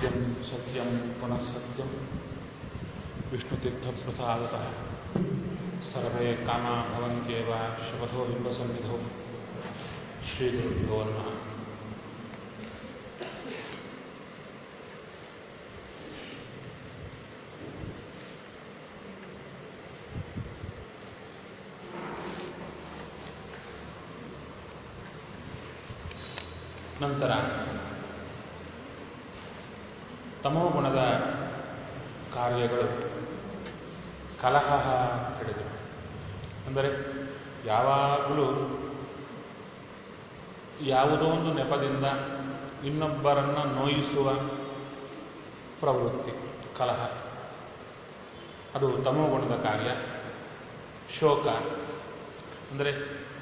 सत्यं सत्यं पुनः सत्यं विष्णुतीर्थप्रसादतः सर्वे कामा भवन्त्येव शपथो बिम्बसन्निधौ श्रीगुरुभ्यो नमः ನಂತರ ತಮೋಗುಣದ ಕಾರ್ಯಗಳು ಕಲಹ ಅಂತ ಹೇಳಿದರು ಅಂದರೆ ಯಾವಾಗಲೂ ಯಾವುದೋ ಒಂದು ನೆಪದಿಂದ ಇನ್ನೊಬ್ಬರನ್ನ ನೋಯಿಸುವ ಪ್ರವೃತ್ತಿ ಕಲಹ ಅದು ತಮೋಗುಣದ ಕಾರ್ಯ ಶೋಕ ಅಂದರೆ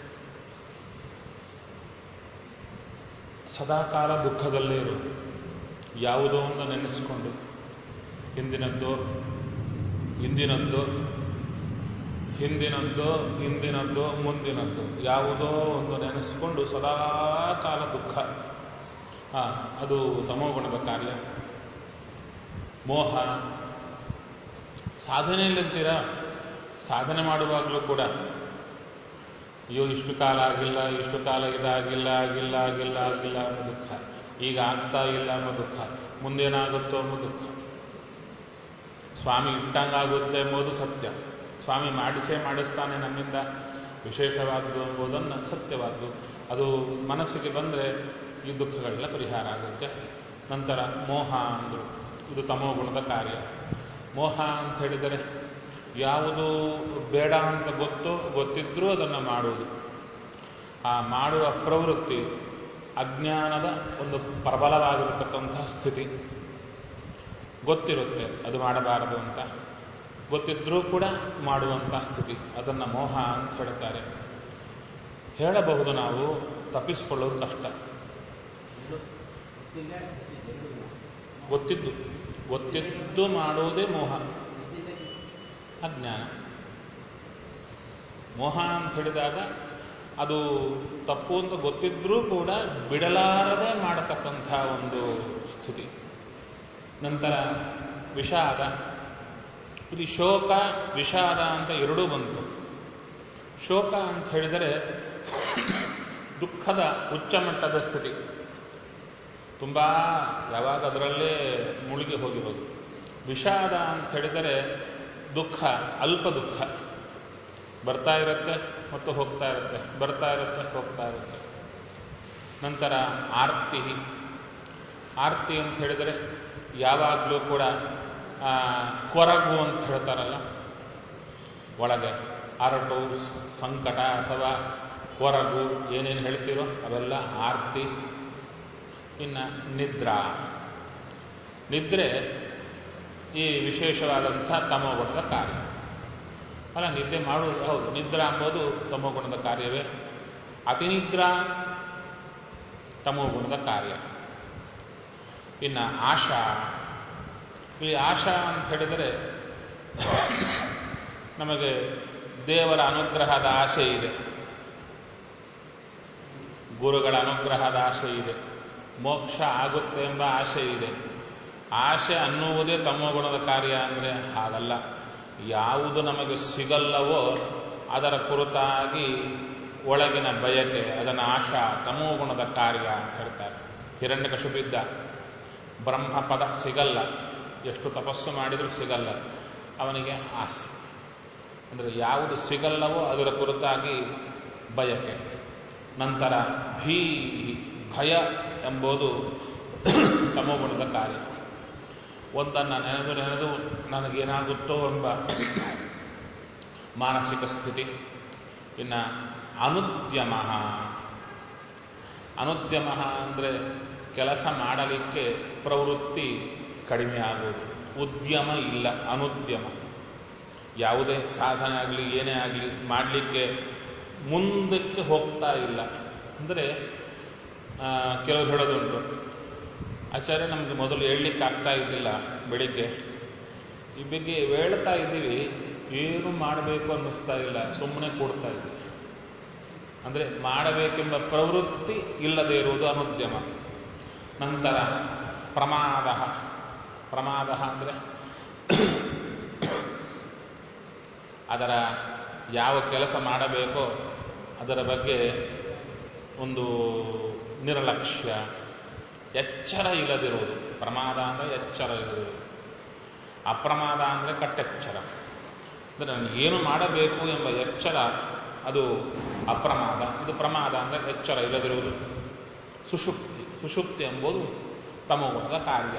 ಸದಾಕಾಲ ದುಃಖದಲ್ಲೇ ಇರುವುದು ಯಾವುದೋ ಒಂದು ನೆನೆಸಿಕೊಂಡು ಹಿಂದಿನದ್ದು ಹಿಂದಿನದ್ದು ಹಿಂದಿನದ್ದು ಹಿಂದಿನದ್ದು ಮುಂದಿನದ್ದು ಯಾವುದೋ ಒಂದು ನೆನೆಸಿಕೊಂಡು ಸದಾ ಕಾಲ ದುಃಖ ಆ, ಅದು ತಮೋಗುಣದ ಕಾರ್ಯ ಮೋಹ ಸಾಧನೆಯಲ್ಲಿರ್ತೀರಾ ಸಾಧನೆ ಮಾಡುವಾಗಲೂ ಕೂಡ ಅಯ್ಯೋ ಇಷ್ಟು ಕಾಲ ಆಗಿಲ್ಲ ಇಷ್ಟು ಕಾಲ ಇದಾಗಿಲ್ಲ ಆಗಿಲ್ಲ ಆಗಿಲ್ಲ ಆಗಿಲ್ಲ ಅನ್ನೋ ದುಃಖ ಈಗ ಆಗ್ತಾ ಇಲ್ಲ ಅನ್ನೋ ದುಃಖ ಮುಂದೇನಾಗುತ್ತೋ ಅನ್ನೋ ದುಃಖ ಸ್ವಾಮಿ ಇಟ್ಟಂಗಾಗುತ್ತೆ ಎಂಬುದು ಸತ್ಯ ಸ್ವಾಮಿ ಮಾಡಿಸೇ ಮಾಡಿಸ್ತಾನೆ ನಮ್ಮಿಂದ ವಿಶೇಷವಾದ್ದು ಎಂಬುದನ್ನು ಸತ್ಯವಾದ್ದು ಅದು ಮನಸ್ಸಿಗೆ ಬಂದರೆ ಈ ದುಃಖಗಳೆಲ್ಲ ಪರಿಹಾರ ಆಗುತ್ತೆ ನಂತರ ಮೋಹ ಅಂದರು ಇದು ತಮೋಗುಣದ ಕಾರ್ಯ ಮೋಹ ಅಂತ ಹೇಳಿದರೆ ಯಾವುದು ಬೇಡ ಅಂತ ಗೊತ್ತೋ ಗೊತ್ತಿದ್ರೂ ಅದನ್ನು ಮಾಡುವುದು ಆ ಮಾಡುವ ಪ್ರವೃತ್ತಿ ಅಜ್ಞಾನದ ಒಂದು ಪ್ರಬಲವಾಗಿರತಕ್ಕಂತಹ ಸ್ಥಿತಿ ಗೊತ್ತಿರುತ್ತೆ ಅದು ಮಾಡಬಾರದು ಅಂತ ಗೊತ್ತಿದ್ರೂ ಕೂಡ ಮಾಡುವಂತಹ ಸ್ಥಿತಿ ಅದನ್ನು ಮೋಹ ಅಂತ ಹೇಳ್ತಾರೆ ಹೇಳಬಹುದು ನಾವು ತಪ್ಪಿಸಿಕೊಳ್ಳೋದು ಕಷ್ಟ ಗೊತ್ತಿದ್ದು ಗೊತ್ತಿದ್ದು ಮಾಡುವುದೇ ಮೋಹ ಅಜ್ಞಾನ ಮೋಹ ಅಂತ ಹೇಳಿದಾಗ ಅದು ತಪ್ಪು ಅಂತ ಗೊತ್ತಿದ್ರೂ ಕೂಡ ಬಿಡಲಾರದೆ ಮಾಡತಕ್ಕಂಥ ಒಂದು ಸ್ಥಿತಿ ನಂತರ ವಿಷಾದ ಇಲ್ಲಿ ಶೋಕ ವಿಷಾದ ಅಂತ ಎರಡೂ ಬಂತು ಶೋಕ ಅಂತ ಹೇಳಿದರೆ ದುಃಖದ ಉಚ್ಚ ಮಟ್ಟದ ಸ್ಥಿತಿ ತುಂಬ ಯಾವಾಗ ಅದರಲ್ಲೇ ಮುಳುಗಿ ಹೋಗಿರೋದು ವಿಷಾದ ಅಂತ ಹೇಳಿದರೆ ದುಃಖ ಅಲ್ಪ ದುಃಖ ಬರ್ತಾ ಇರುತ್ತೆ ಮತ್ತು ಹೋಗ್ತಾ ಇರುತ್ತೆ ಬರ್ತಾ ಇರುತ್ತೆ ಹೋಗ್ತಾ ಇರುತ್ತೆ ನಂತರ ಆರ್ತಿ ಆರ್ತಿ ಅಂತ ಹೇಳಿದರೆ ಯಾವಾಗಲೂ ಕೂಡ ಆ, ಕೊರಗು ಅಂತ ಹೇಳ್ತಾರಲ್ಲ ಒಳಗೆ ಅರಟು ಸ- ಸಂಕಟ ಅಥವಾ ಕೊರಗು ಏನೇನು ಹೇಳ್ತೀರೋ ಅವೆಲ್ಲ ಆರ್ತಿ ಇನ್ನು ನಿದ್ರಾ ನಿದ್ರೆ ಈ ವಿಶೇಷವಾದಂಥ ತಮೋಗುಣದ ಕಾರ್ಯ ಅಲ್ಲ ನಿದ್ದೆ ಮಾಡುವುದು ಹೌದು ನಿದ್ರಾ ಎಂಬುದು ತಮೋಗುಣದ ಕಾರ್ಯವೇ ಅತಿನಿದ್ರಾ ತಮೋಗುಣದ ಕಾರ್ಯ ಇನ್ನು ಆಶಾ ಇಲ್ಲಿ ಆಶಾ ಅಂತ ಹೇಳಿದರೆ ನಮಗೆ ದೇವರ ಅನುಗ್ರಹದ ಆಸೆ ಇದೆ ಗುರುಗಳ ಅನುಗ್ರಹದ ಆಸೆ ಇದೆ ಮೋಕ್ಷ ಆಗುತ್ತೆ ಎಂಬ ಆಸೆ ಇದೆ ಆಸೆ ಅನ್ನುವುದೇ ತಮೋಗುಣದ ಕಾರ್ಯ ಅಂದರೆ ಹಾಗಲ್ಲ ಯಾವುದು ನಮಗೆ ಸಿಗಲ್ಲವೋ ಅದರ ಕುರಿತಾಗಿ ಒಳಗಿನ ಬಯಕೆ ಅದನ್ನು ಆಶಾ ತಮೋಗುಣದ ಕಾರ್ಯ ಅಂತ ಹೇಳ್ತಾರೆ ಹಿರಣ್ಯಕಶುಬಿದ್ದ ಬ್ರಹ್ಮಪದ ಸಿಗಲ್ಲ ಎಷ್ಟು ತಪಸ್ಸು ಮಾಡಿದರೂ ಸಿಗಲ್ಲ ಅವನಿಗೆ ಆಸೆ ಅಂದರೆ ಯಾವುದು ಸಿಗಲ್ಲವೋ ಅದರ ಕುರಿತಾಗಿ ಬಯಕೆ ನಂತರ ಭೀ ಭಯ ಎಂಬುದು ತಮೋಗುಣದ ಕಾರ್ಯ ಒಂದನ್ನು ನೆನೆದು ನೆನೆದು ನನಗೇನಾಗುತ್ತೋ ಎಂಬ ಮಾನಸಿಕ ಸ್ಥಿತಿ ಇನ್ನು ಅನುದ್ಯಮ ಅನುದ್ಯಮ ಅಂದರೆ ಕೆಲಸ ಮಾಡಲಿಕ್ಕೆ ಪ್ರವೃತ್ತಿ ಕಡಿಮೆ ಆಗುವುದು ಉದ್ಯಮ ಇಲ್ಲ ಅನುದ್ಯಮ ಯಾವುದೇ ಸಾಧನೆ ಆಗಲಿ ಏನೇ ಆಗಲಿ ಮಾಡಲಿಕ್ಕೆ ಮುಂದಕ್ಕೆ ಹೋಗ್ತಾ ಇಲ್ಲ ಅಂದರೆ ಕೆಲವರು ಹೇಳೋದುಂಟು ಆಚಾರ್ಯ ನಮಗೆ ಮೊದಲು ಹೇಳಲಿಕ್ಕೆ ಆಗ್ತಾ ಇದ್ದಿಲ್ಲ ಬೆಳಿಗ್ಗೆ ಈ ಬಗ್ಗೆ ಹೇಳ್ತಾ ಇದ್ದೀವಿ ಏನು ಮಾಡಬೇಕು ಅನ್ನಿಸ್ತಾ ಇಲ್ಲ ಸುಮ್ಮನೆ ಕೂಡ್ತಾ ಇದ್ದೀವಿ ಅಂದರೆ ಮಾಡಬೇಕೆಂಬ ಪ್ರವೃತ್ತಿ ಇಲ್ಲದೆ ಇರುವುದು ಅನುದ್ಯಮ ನಂತರ ಪ್ರಮಾದ ಪ್ರಮಾದ ಅಂದರೆ ಅದರ ಯಾವ ಕೆಲಸ ಮಾಡಬೇಕೋ ಅದರ ಬಗ್ಗೆ ಒಂದು ನಿರ್ಲಕ್ಷ್ಯ ಎಚ್ಚರ ಇಲ್ಲದಿರುವುದು ಪ್ರಮಾದ ಅಂದರೆ ಎಚ್ಚರ ಇಲ್ಲದಿರುವುದು ಅಪ್ರಮಾದ ಅಂದರೆ ಕಟ್ಟೆಚ್ಚರ ಅಂದರೆ ನಾನು ಏನು ಮಾಡಬೇಕು ಎಂಬ ಎಚ್ಚರ ಅದು ಅಪ್ರಮಾದ ಇದು ಪ್ರಮಾದ ಅಂದರೆ ಎಚ್ಚರ ಇಲ್ಲದಿರುವುದು ಸುಷುಪ್ತಿ ಸುಷುಪ್ತಿ ಎಂಬುದು ತಮೋಗುಣದ ಕಾರ್ಯ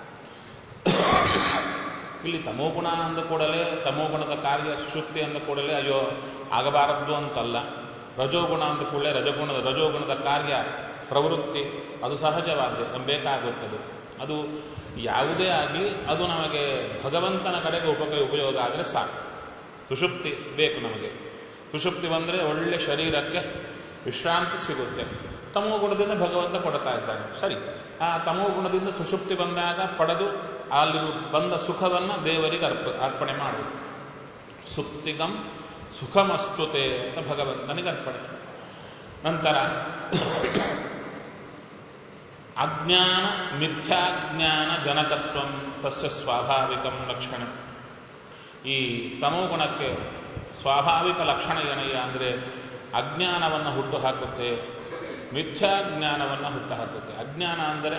ಇಲ್ಲಿ ತಮೋಗುಣ ಅಂದ ಕೂಡಲೇ ತಮೋಗುಣದ ಕಾರ್ಯ ಸುಷುಪ್ತಿ ಅಂದ ಕೂಡಲೇ ಅಯ್ಯೋ ಆಗಬಾರದ್ದು ಅಂತಲ್ಲ ರಜೋಗುಣ ಅಂದ ಕೂಡಲೇ ರಜಗುಣದ ರಜೋಗುಣದ ಕಾರ್ಯ ಪ್ರವೃತ್ತಿ ಅದು ಸಹಜವಾದ್ಯ ಬೇಕಾಗುತ್ತದೆ ಅದು ಯಾವುದೇ ಆಗಲಿ ಅದು ನಮಗೆ ಭಗವಂತನ ಕಡೆಗೆ ಉಪಕ ಉಪಯೋಗ ಆದರೆ ಸಾಕು ಸುಷುಪ್ತಿ ಬೇಕು ನಮಗೆ ಸುಷುಪ್ತಿ ಬಂದರೆ ಒಳ್ಳೆ ಶರೀರಕ್ಕೆ ವಿಶ್ರಾಂತಿ ಸಿಗುತ್ತೆ ತಮೋ ಗುಣದಿಂದ ಭಗವಂತ ಕೊಡ್ತಾ ಇದ್ದಾನೆ ಸರಿ ಆ ತಮೋ ಗುಣದಿಂದ ಸುಷುಪ್ತಿ ಬಂದಾಗ ಪಡೆದು ಅಲ್ಲಿ ಬಂದ ಸುಖವನ್ನ ದೇವರಿಗೆ ಅರ್ಪ ಅರ್ಪಣೆ ಮಾಡುವುದು ಸುಪ್ತಿಗಂ ಸುಖಮಸ್ತುತೆ ಅಂತ ಭಗವಂತನಿಗೆ ಅರ್ಪಣೆ ನಂತರ ಅಜ್ಞಾನ ಮಿಥ್ಯಾಜ್ಞಾನ ಜನಕತ್ವಂ ತಸ್ಯ ಸ್ವಾಭಾವಿಕಂ ಲಕ್ಷಣ ಈ ತಮೋಗುಣಕ್ಕೆ ಸ್ವಾಭಾವಿಕ ಲಕ್ಷಣ ಏನಯ್ಯ ಅಂದರೆ ಅಜ್ಞಾನವನ್ನು ಹುಟ್ಟು ಹಾಕುತ್ತೆ ಮಿಥ್ಯಾಜ್ಞಾನವನ್ನು ಹುಟ್ಟು ಹಾಕುತ್ತೆ ಅಜ್ಞಾನ ಅಂದರೆ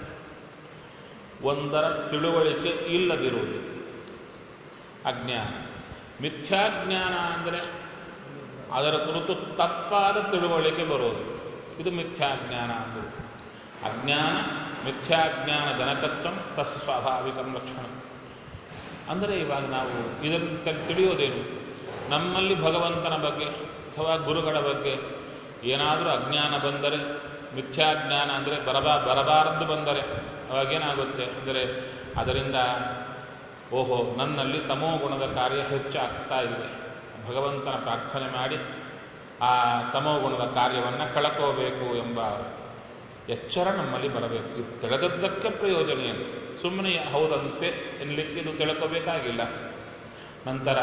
ಒಂದರ ತಿಳುವಳಿಕೆ ಇಲ್ಲದಿರುವುದು ಅಜ್ಞಾನ ಮಿಥ್ಯಾಜ್ಞಾನ ಅಂದರೆ ಅದರ ಕುರಿತು ತಪ್ಪಾದ ತಿಳುವಳಿಕೆ ಬರೋದು ಇದು ಮಿಥ್ಯಾಜ್ಞಾನ ಅಂದರೆ ಅಜ್ಞಾನ ಮಿಥ್ಯಾಜ್ಞಾನ ಜನಕತ್ವ ತಸ್ ಸ್ವಾಭಾವಿಕ ಲಕ್ಷಣ ಅಂದರೆ ಇವಾಗ ನಾವು ಇದನ್ನು ತಿಳಿಯೋದೇನು ನಮ್ಮಲ್ಲಿ ಭಗವಂತನ ಬಗ್ಗೆ ಅಥವಾ ಗುರುಗಳ ಬಗ್ಗೆ ಏನಾದರೂ ಅಜ್ಞಾನ ಬಂದರೆ ಮಿಥ್ಯಾಜ್ಞಾನ ಅಂದರೆ ಬರಬಾ ಬರಬಾರದ್ದು ಬಂದರೆ ಅವಾಗೇನಾಗುತ್ತೆ ಅಂದರೆ ಅದರಿಂದ ಓಹೋ ನನ್ನಲ್ಲಿ ತಮೋ ಗುಣದ ಕಾರ್ಯ ಹೆಚ್ಚಾಗ್ತಾ ಇದೆ ಭಗವಂತನ ಪ್ರಾರ್ಥನೆ ಮಾಡಿ ಆ ತಮೋ ಗುಣದ ಕಾರ್ಯವನ್ನು ಕಳ್ಕೋಬೇಕು ಎಂಬ ಎಚ್ಚರ ನಮ್ಮಲ್ಲಿ ಬರಬೇಕು ಇದು ತಿಳಿದದ್ದಕ್ಕೆ ಪ್ರಯೋಜನ ಏನು ಸುಮ್ಮನೆ ಹೌದಂತೆ ಎನ್ಲಿಕ್ಕೆ ಇದು ತಿಳ್ಕೋಬೇಕಾಗಿಲ್ಲ ನಂತರ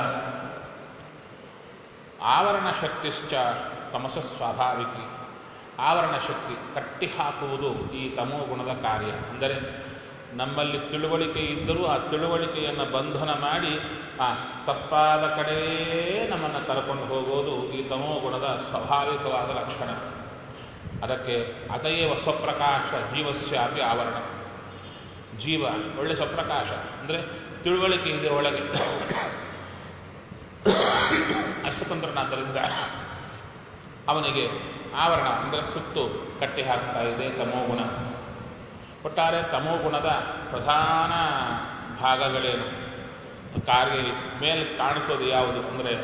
ಆವರಣ ಶಕ್ತಿಶ್ಚ ತಮಸ ಸ್ವಾಭಾವಿಕಿ ಆವರಣ ಶಕ್ತಿ ಕಟ್ಟಿ ಹಾಕುವುದು ಈ ತಮೋ ಗುಣದ ಕಾರ್ಯ ಅಂದರೆ ನಮ್ಮಲ್ಲಿ ತಿಳುವಳಿಕೆ ಇದ್ದರೂ ಆ ತಿಳುವಳಿಕೆಯನ್ನು ಬಂಧನ ಮಾಡಿ ಆ ತಪ್ಪಾದ ಕಡೆಯೇ ನಮ್ಮನ್ನು ಕರ್ಕೊಂಡು ಹೋಗೋದು ಈ ತಮೋ ಗುಣದ ಸ್ವಾಭಾವಿಕವಾದ ಲಕ್ಷಣ ಅದಕ್ಕೆ ಅತಯೇವ ಸ್ವಪ್ರಕಾಶ ಜೀವಸ್ಯಾಪಿ ಆವರಣ ಜೀವ ಒಳ್ಳೆ ಸ್ವಪ್ರಕಾಶ ಅಂದರೆ ತಿಳುವಳಿಕೆ ಇದೆ ಒಳಗೆ ಅಷ್ಟತಂತ್ರನಾದ್ದರಿಂದ ಅವನಿಗೆ ಆವರಣ ಅಂದರೆ ಸುತ್ತು ಕಟ್ಟಿ ಹಾಕ್ತಾ ಇದೆ ತಮೋಗುಣ ಒಟ್ಟಾರೆ ತಮೋಗುಣದ ಪ್ರಧಾನ ಭಾಗಗಳೇನು ಕಾರ್ಯ ಮೇಲೆ ಕಾಣಿಸೋದು ಯಾವುದು ಅಂದರೆ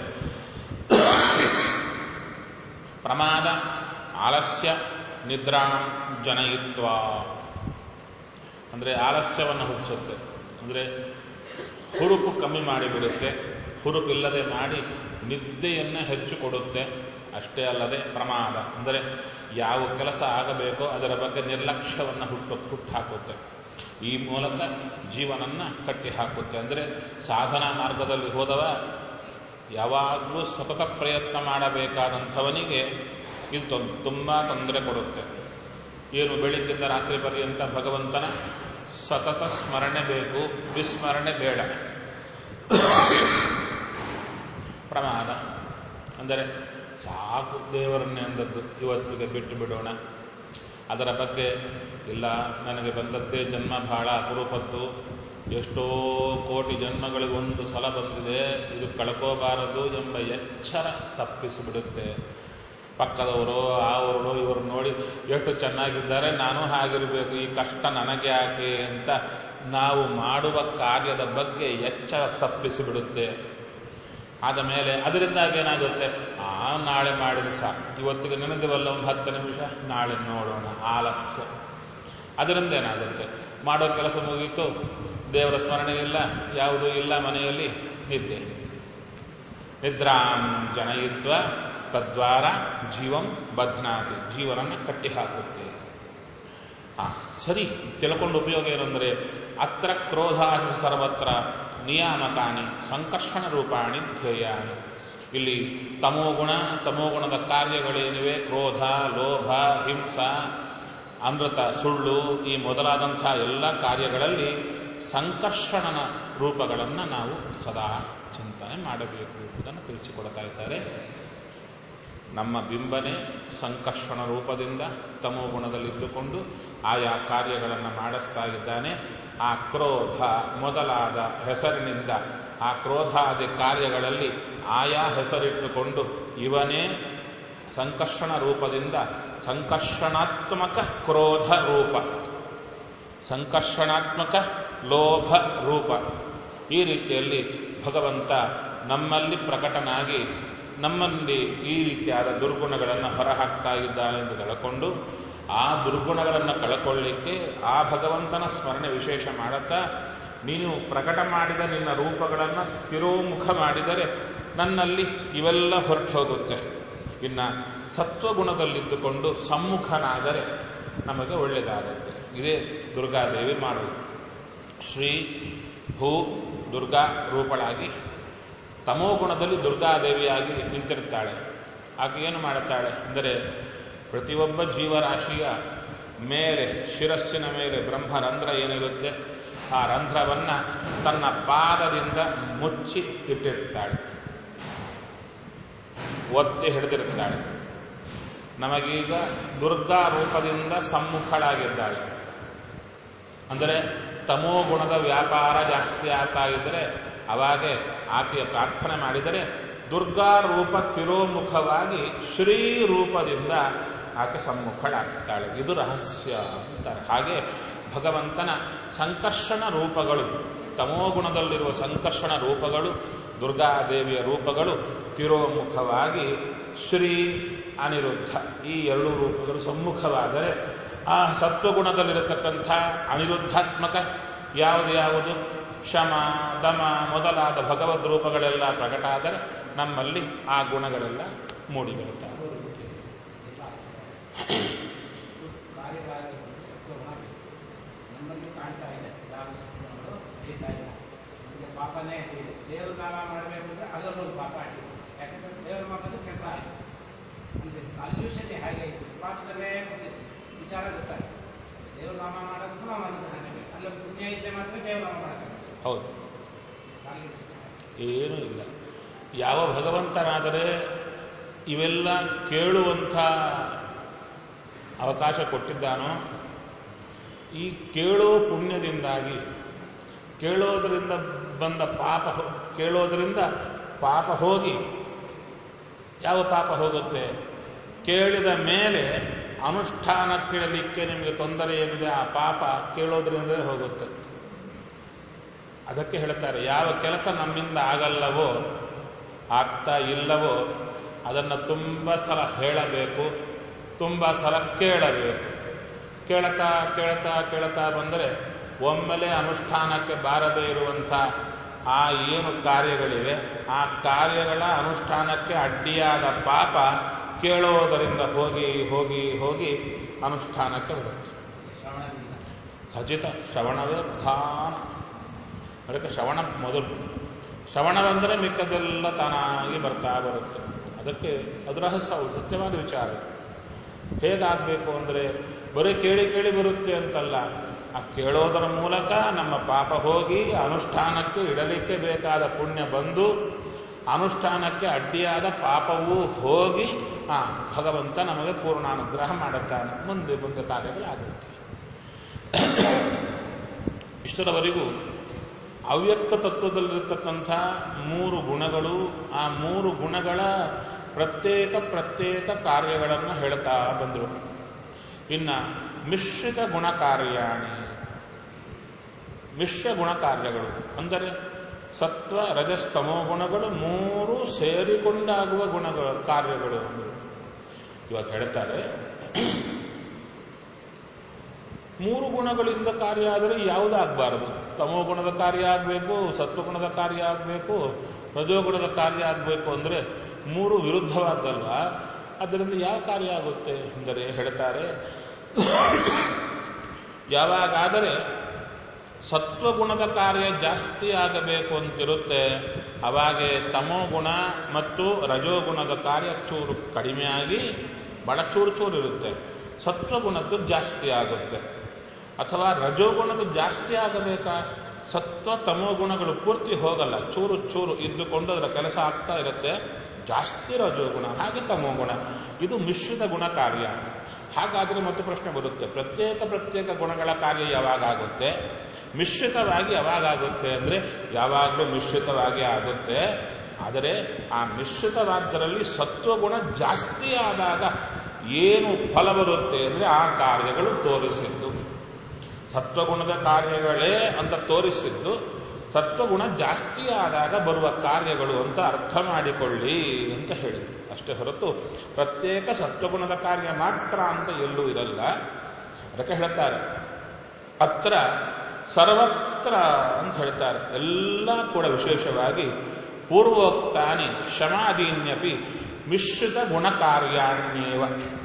ಪ್ರಮಾದ ಆಲಸ್ಯ ನಿದ್ರಾಂ ಜನಯಿತ್ವ ಅಂದರೆ ಆಲಸ್ಯವನ್ನು ಹುಟ್ಟಿಸುತ್ತೆ ಅಂದರೆ ಹುರುಪು ಕಮ್ಮಿ ಮಾಡಿಬಿಡುತ್ತೆ ಹುರುಪಿಲ್ಲದೆ ಮಾಡಿ ನಿದ್ದೆಯನ್ನು ಹೆಚ್ಚು ಕೊಡುತ್ತೆ ಅಷ್ಟೇ ಅಲ್ಲದೆ ಪ್ರಮಾದ ಅಂದರೆ ಯಾವ ಕೆಲಸ ಆಗಬೇಕೋ ಅದರ ಬಗ್ಗೆ ನಿರ್ಲಕ್ಷ್ಯವನ್ನು ಹುಟ್ಟು ಹುಟ್ಟಾಕುತ್ತೆ ಈ ಮೂಲಕ ಜೀವನನ್ನ ಕಟ್ಟಿ ಹಾಕುತ್ತೆ ಅಂದರೆ ಸಾಧನಾ ಮಾರ್ಗದಲ್ಲಿ ಹೋದವ ಯಾವಾಗಲೂ ಸತತ ಪ್ರಯತ್ನ ಮಾಡಬೇಕಾದಂಥವನಿಗೆ ಇದು ತುಂಬ ತೊಂದರೆ ಕೊಡುತ್ತೆ ಏನು ಬೆಳಿಗ್ಗಿಂದ ರಾತ್ರಿ ಪರ್ಯಂತ ಭಗವಂತನ ಸತತ ಸ್ಮರಣೆ ಬೇಕು ವಿಸ್ಮರಣೆ ಬೇಡ ಪ್ರಮಾದ ಅಂದರೆ ಸಾಕು ದೇವರನ್ನೇ ಅಂದದ್ದು ಇವತ್ತಿಗೆ ಬಿಟ್ಟು ಬಿಡೋಣ ಅದರ ಬಗ್ಗೆ ಇಲ್ಲ ನನಗೆ ಬಂದದ್ದೇ ಜನ್ಮ ಬಹಳ ಅಪರೂಪದ್ದು ಎಷ್ಟೋ ಕೋಟಿ ಜನ್ಮಗಳಿಗೊಂದು ಸಲ ಬಂದಿದೆ ಇದು ಕಳ್ಕೋಬಾರದು ಎಂಬ ಎಚ್ಚರ ತಪ್ಪಿಸಿಬಿಡುತ್ತೆ ಪಕ್ಕದವರು ಅವರು ಇವರು ನೋಡಿ ಎಷ್ಟು ಚೆನ್ನಾಗಿದ್ದಾರೆ ನಾನು ಹಾಗಿರಬೇಕು ಈ ಕಷ್ಟ ನನಗೆ ಯಾಕೆ ಅಂತ ನಾವು ಮಾಡುವ ಕಾರ್ಯದ ಬಗ್ಗೆ ಎಚ್ಚರ ತಪ್ಪಿಸಿಬಿಡುತ್ತೆ ಆದ ಮೇಲೆ ಅದರಿಂದಾಗಿ ಏನಾಗುತ್ತೆ ಆ ನಾಳೆ ಮಾಡಿದ್ರೆ ಸಾಕು ಇವತ್ತಿಗೆ ನೆನೆದಿವಲ್ಲ ಒಂದು ಹತ್ತು ನಿಮಿಷ ನಾಳೆ ನೋಡೋಣ ಆಲಸ್ಯ ಅದರಿಂದ ಏನಾಗುತ್ತೆ ಮಾಡೋ ಕೆಲಸ ಮುಗೀತು ದೇವರ ಸ್ಮರಣೆ ಇಲ್ಲ ಯಾವುದೂ ಇಲ್ಲ ಮನೆಯಲ್ಲಿ ನಿದ್ದೆ ನಿದ್ರಾಂ ಜನಯಿತ್ವ ತದ್ವಾರ ಜೀವಂ ಬಧ್ನಾತಿ ಜೀವನನ್ನು ಕಟ್ಟಿ ಹಾಕುತ್ತೆ ಆ ಸರಿ ತಿಳ್ಕೊಂಡು ಉಪಯೋಗ ಏನಂದ್ರೆ ಅತ್ರ ಕ್ರೋಧ ಸರ್ವತ್ರ ನಿಯಾಮಕಾನಿ ಸಂಕರ್ಷಣ ರೂಪಾಣಿ ಧ್ಯೇಯಾನಿ ಇಲ್ಲಿ ತಮೋಗುಣ ತಮೋಗುಣದ ಕಾರ್ಯಗಳೇನಿವೆ ಕ್ರೋಧ ಲೋಭ ಹಿಂಸ ಅಮೃತ ಸುಳ್ಳು ಈ ಮೊದಲಾದಂಥ ಎಲ್ಲ ಕಾರ್ಯಗಳಲ್ಲಿ ಸಂಕರ್ಷಣನ ರೂಪಗಳನ್ನು ನಾವು ಸದಾ ಚಿಂತನೆ ಮಾಡಬೇಕು ಎಂಬುದನ್ನು ತಿಳಿಸಿಕೊಡ್ತಾ ಇದ್ದಾರೆ ನಮ್ಮ ಬಿಂಬನೆ ಸಂಕರ್ಷಣ ರೂಪದಿಂದ ತಮೋ ಗುಣದಲ್ಲಿದ್ದುಕೊಂಡು ಆಯಾ ಕಾರ್ಯಗಳನ್ನು ಮಾಡಿಸ್ತಾ ಇದ್ದಾನೆ ಆ ಕ್ರೋಧ ಮೊದಲಾದ ಹೆಸರಿನಿಂದ ಆ ಕ್ರೋಧಾದಿ ಕಾರ್ಯಗಳಲ್ಲಿ ಆಯಾ ಹೆಸರಿಟ್ಟುಕೊಂಡು ಇವನೇ ಸಂಕರ್ಷಣ ರೂಪದಿಂದ ಸಂಕರ್ಷಣಾತ್ಮಕ ಕ್ರೋಧ ರೂಪ ಸಂಕರ್ಷಣಾತ್ಮಕ ಲೋಭ ರೂಪ ಈ ರೀತಿಯಲ್ಲಿ ಭಗವಂತ ನಮ್ಮಲ್ಲಿ ಪ್ರಕಟನಾಗಿ ನಮ್ಮಲ್ಲಿ ಈ ರೀತಿಯಾದ ದುರ್ಗುಣಗಳನ್ನು ಹೊರಹಾಕ್ತಾ ಇದ್ದಾನೆ ಎಂದು ತಿಳ್ಕೊಂಡು ಆ ದುರ್ಗುಣಗಳನ್ನು ಕಳ್ಕೊಳ್ಳಿಕ್ಕೆ ಆ ಭಗವಂತನ ಸ್ಮರಣೆ ವಿಶೇಷ ಮಾಡುತ್ತಾ ನೀನು ಪ್ರಕಟ ಮಾಡಿದ ನಿನ್ನ ರೂಪಗಳನ್ನು ತಿರೋಮುಖ ಮಾಡಿದರೆ ನನ್ನಲ್ಲಿ ಇವೆಲ್ಲ ಹೊರಟು ಹೋಗುತ್ತೆ ಇನ್ನು ಸತ್ವಗುಣದಲ್ಲಿದ್ದುಕೊಂಡು ಸಮ್ಮುಖನಾದರೆ ನಮಗೆ ಒಳ್ಳೆಯದಾಗುತ್ತೆ ಇದೇ ದುರ್ಗಾದೇವಿ ಮಾಡೋದು ಶ್ರೀ ಭೂ ದುರ್ಗಾ ರೂಪಳಾಗಿ ತಮೋ ಗುಣದಲ್ಲಿ ದುರ್ಗಾದೇವಿಯಾಗಿ ನಿಂತಿರುತ್ತಾಳೆ ಆಕೆ ಏನು ಮಾಡುತ್ತಾಳೆ ಅಂದರೆ ಪ್ರತಿಯೊಬ್ಬ ಜೀವರಾಶಿಯ ಮೇಲೆ ಶಿರಸ್ಸಿನ ಮೇಲೆ ಬ್ರಹ್ಮರಂಧ್ರ ಏನಿರುತ್ತೆ ಆ ರಂಧ್ರವನ್ನ ತನ್ನ ಪಾದದಿಂದ ಮುಚ್ಚಿ ಇಟ್ಟಿರುತ್ತಾಳೆ ಒತ್ತಿ ಹಿಡಿದಿರುತ್ತಾಳೆ ನಮಗೀಗ ದುರ್ಗಾ ರೂಪದಿಂದ ಸಮ್ಮುಖಳಾಗಿದ್ದಾಳೆ ಅಂದರೆ ತಮೋ ಗುಣದ ವ್ಯಾಪಾರ ಜಾಸ್ತಿ ಆಗ್ತಾ ಇದ್ದರೆ ಅವಾಗೆ ಆಕೆಯ ಪ್ರಾರ್ಥನೆ ಮಾಡಿದರೆ ದುರ್ಗಾ ರೂಪ ತಿರೋಮುಖವಾಗಿ ಶ್ರೀ ರೂಪದಿಂದ ಆಕೆ ಸಮ್ಮುಖಳಾಗ್ತಾಳೆ ಇದು ರಹಸ್ಯ ಅಂತಾರೆ ಹಾಗೆ ಭಗವಂತನ ಸಂಕರ್ಷಣ ರೂಪಗಳು ತಮೋಗುಣದಲ್ಲಿರುವ ಸಂಕರ್ಷಣ ರೂಪಗಳು ದುರ್ಗಾದೇವಿಯ ರೂಪಗಳು ತಿರೋಮುಖವಾಗಿ ಶ್ರೀ ಅನಿರುದ್ಧ ಈ ಎರಡು ರೂಪಗಳು ಸಮ್ಮುಖವಾದರೆ ಆ ಸತ್ವಗುಣದಲ್ಲಿರತಕ್ಕಂಥ ಅನಿರುದ್ಧಾತ್ಮಕ ಯಾವುದು ಯಾವುದು ಶಮ ದಮ ಮೊದಲಾದ ಭಗವದ್ ರೂಪಗಳೆಲ್ಲ ಪ್ರಕಟ ಆದರೆ ನಮ್ಮಲ್ಲಿ ಆ ಗುಣಗಳೆಲ್ಲ ಮೂಡಿಬರುತ್ತವೆ ನಮ್ಮಲ್ಲಿ ಕಾಣ್ತಾ ಇದೆ ಯಾವ ಸತ್ವಗಳು ನಡೀತಾ ಇಲ್ಲ ನಮಗೆ ಪಾಪನೇ ಇದೆ ದೇವ್ರ ನಾಮ ಮಾಡಬೇಕು ಅಂದ್ರೆ ಅದರಲ್ಲೊಂದು ಪಾಪ ಆಗಿದೆ ಯಾಕಂದ್ರೆ ದೇವ್ರ ಮಾಡೋದು ಕೆಲಸ ಆಯಿತು ಅಂದ್ರೆ ಸಲ್ಯೂಷನ್ ಹೇಗೆ ಇತ್ತು ಪಾಪದಲ್ಲೇ ಕೂತಿತ್ತು ವಿಚಾರ ಗೊತ್ತಾಯ್ತು ದೇವ್ರ ನಾಮ ಮಾಡೋದಕ್ಕೂ ನಾವು ಅನುಗ್ರಹ ಅಲ್ಲೊಂದು ಪುಣ್ಯ ಇದ್ದರೆ ಮಾತ್ರ ದೇವ್ರ ನಾಮ ಮಾಡೋದು ಹೌದು ಸಲ್ಯೂಷನ್ ಏನೂ ಇಲ್ಲ ಯಾವ ಭಗವಂತನಾದರೆ ಇವೆಲ್ಲ ಕೇಳುವಂಥ ಅವಕಾಶ ಕೊಟ್ಟಿದ್ದಾನೋ ಈ ಕೇಳೋ ಪುಣ್ಯದಿಂದಾಗಿ ಕೇಳೋದರಿಂದ ಬಂದ ಪಾಪ ಹೋ- ಕೇಳೋದರಿಂದ ಪಾಪ ಹೋಗಿ ಯಾವ ಪಾಪ ಹೋಗುತ್ತೆ ಕೇಳಿದ ಮೇಲೆ ಅನುಷ್ಠಾನಕ್ಕಿಡಲಿಕ್ಕೆ ನಿಮಗೆ ತೊಂದರೆ ಏನಿದೆ ಆ ಪಾಪ ಕೇಳೋದ್ರಿಂದಲೇ ಹೋಗುತ್ತೆ ಅದಕ್ಕೆ ಹೇಳ್ತಾರೆ ಯಾವ ಕೆಲಸ ನಮ್ಮಿಂದ ಆಗಲ್ಲವೋ ಆಗ್ತಾ ಇಲ್ಲವೋ ಅದನ್ನು ತುಂಬ ಸಲ ಹೇಳಬೇಕು ತುಂಬ ಸಲ ಕೇಳಬೇಕು ಕೇಳ್ತಾ ಕೇಳ್ತಾ ಕೇಳ್ತಾ ಬಂದರೆ ಒಮ್ಮೆಲೆ ಅನುಷ್ಠಾನಕ್ಕೆ ಬಾರದೇ ಇರುವಂಥ ಆ ಏನು ಕಾರ್ಯಗಳಿವೆ ಆ ಕಾರ್ಯಗಳ ಅನುಷ್ಠಾನಕ್ಕೆ ಅಡ್ಡಿಯಾದ ಪಾಪ ಕೇಳೋದರಿಂದ ಹೋಗಿ ಹೋಗಿ ಹೋಗಿ ಅನುಷ್ಠಾನಕ್ಕೆ ಬರುತ್ತೆ ಶ್ರವಣದಿಂದ ಖಚಿತ ಶ್ರವಣವೇ ಪ್ರಧಾನ ಅದಕ್ಕೆ ಶ್ರವಣ ಮೊದಲು ಶ್ರವಣವೆಂದರೆ ಮಿಕ್ಕದೆಲ್ಲ ತಾನಾಗಿ ಬರ್ತಾ ಬರುತ್ತೆ ಅದಕ್ಕೆ ಅದು ರಹಸ್ಯ ಹೌದು, ಸತ್ಯವಾದ ವಿಚಾರ ಹೇಗಾಗಬೇಕು ಅಂದರೆ ಬರೀ ಕೇಳಿ ಕೇಳಿ ಬರುತ್ತೆ ಅಂತಲ್ಲ ಆ ಕೇಳೋದರ ಮೂಲಕ ನಮ್ಮ ಪಾಪ ಹೋಗಿ ಅನುಷ್ಠಾನಕ್ಕೆ ಇಡಲಿಕ್ಕೆ ಬೇಕಾದ ಪುಣ್ಯ ಬಂದು ಅನುಷ್ಠಾನಕ್ಕೆ ಅಡ್ಡಿಯಾದ ಪಾಪವೂ ಹೋಗಿ ಆ ಭಗವಂತ ನಮಗೆ ಪೂರ್ಣಾನುಗ್ರಹ ಮಾಡುತ್ತಾನೆ ಮುಂದೆ ಮುಂದೆ ಕಾರ್ಯಗಳಾಗುತ್ತೆ ಇಷ್ಟರವರೆಗೂ ಅವ್ಯಕ್ತ ತತ್ವದಲ್ಲಿರತಕ್ಕಂಥ ಮೂರು ಗುಣಗಳು ಆ ಮೂರು ಗುಣಗಳ ಪ್ರತ್ಯೇಕ ಪ್ರತ್ಯೇಕ ಕಾರ್ಯಗಳನ್ನು ಹೇಳ್ತಾ ಬಂದರು ಇನ್ನ ಮಿಶ್ರಿತ ಗುಣಕಾರ್ಯಾಣಿ ಮಿಶ್ರ ಗುಣಕಾರ್ಯಗಳು ಅಂದರೆ ಸತ್ವ ರಜಸ್ತಮೋ ಗುಣಗಳು ಮೂರು ಸೇರಿಕೊಂಡಾಗುವ ಗುಣಗಳು ಕಾರ್ಯಗಳು ಅಂದರು ಇವಾಗ ಹೇಳ್ತಾರೆ ಮೂರು ಗುಣಗಳಿಂದ ಕಾರ್ಯ ಆದರೆ ಯಾವುದಾಗಬಾರದು ತಮೋ ಗುಣದ ಕಾರ್ಯ ಆಗಬೇಕು ಸತ್ವಗುಣದ ಕಾರ್ಯ ಆಗಬೇಕು ರಜೋಗುಣದ ಕಾರ್ಯ ಆಗಬೇಕು ಅಂದರೆ ಮೂರು ವಿರುದ್ಧವಾದ್ದಲ್ವಾ ಅದರಿಂದ ಯಾವ ಕಾರ್ಯ ಆಗುತ್ತೆ ಅಂದರೆ ಹೇಳ್ತಾರೆ ಯಾವಾಗಾದರೆ ಸತ್ವಗುಣದ ಕಾರ್ಯ ಜಾಸ್ತಿ ಆಗಬೇಕು ಅಂತಿರುತ್ತೆ ಅವಾಗೆ ತಮೋ ಗುಣ ಮತ್ತು ರಜೋಗುಣದ ಕಾರ್ಯ ಚೂರು ಕಡಿಮೆಯಾಗಿ ಬಹಳ ಚೂರು ಚೂರು ಇರುತ್ತೆ ಸತ್ವಗುಣದ್ದು ಜಾಸ್ತಿ ಆಗುತ್ತೆ ಅಥವಾ ರಜೋಗುಣದ್ದು ಜಾಸ್ತಿ ಆಗಬೇಕಾ ಸತ್ವ ತಮೋ ಗುಣಗಳು ಪೂರ್ತಿ ಹೋಗಲ್ಲ ಚೂರು ಚೂರು ಇದ್ದುಕೊಂಡು ಅದರ ಕೆಲಸ ಆಗ್ತಾ ಇರುತ್ತೆ ಜಾಸ್ತಿ ರಜೋಗುಣ ಹಾಗೆ ತಮೋ ಗುಣ ಇದು ಮಿಶ್ರಿತ ಗುಣ ಕಾರ್ಯ ಹಾಗಾದ್ರೆ ಮತ್ತೆ ಪ್ರಶ್ನೆ ಬರುತ್ತೆ ಪ್ರತ್ಯೇಕ ಪ್ರತ್ಯೇಕ ಗುಣಗಳ ಕಾರ್ಯ ಯಾವಾಗ ಆಗುತ್ತೆ ಮಿಶ್ರಿತವಾಗಿ ಯಾವಾಗ ಆಗುತ್ತೆ ಅಂದ್ರೆ ಯಾವಾಗಲೂ ಮಿಶ್ರಿತವಾಗಿ ಆಗುತ್ತೆ ಆದರೆ ಆ ಮಿಶ್ರಿತವಾದ್ದರಲ್ಲಿ ಸತ್ವಗುಣ ಜಾಸ್ತಿ ಆದಾಗ ಏನು ಫಲ ಬರುತ್ತೆ ಅಂದ್ರೆ ಆ ಕಾರ್ಯಗಳು ತೋರಿಸಿದ್ದು ಸತ್ವಗುಣದ ಕಾರ್ಯಗಳೇ ಅಂತ ತೋರಿಸಿದ್ದು ಸತ್ವಗುಣ ಜಾಸ್ತಿ ಆದಾಗ ಬರುವ ಕಾರ್ಯಗಳು ಅಂತ ಅರ್ಥ ಮಾಡಿಕೊಳ್ಳಿ ಅಂತ ಹೇಳಿ ಅಷ್ಟೇ ಹೊರತು ಪ್ರತ್ಯೇಕ ಸತ್ವಗುಣದ ಕಾರ್ಯ ಮಾತ್ರ ಅಂತ ಎಲ್ಲೂ ಇರಲ್ಲ ಅದಕ್ಕೆ ಹೇಳ್ತಾರೆ ಅತ್ರ ಸರ್ವತ್ರ ಅಂತ ಹೇಳ್ತಾರೆ ಎಲ್ಲ ಕೂಡ ವಿಶೇಷವಾಗಿ ಪೂರ್ವೋಕ್ತಾನಿ ಶಮಾದೀನ್ಯಪಿ ಮಿಶ್ರಿತ ಗುಣಕಾರ್ಯಾಣ್ಯೇವ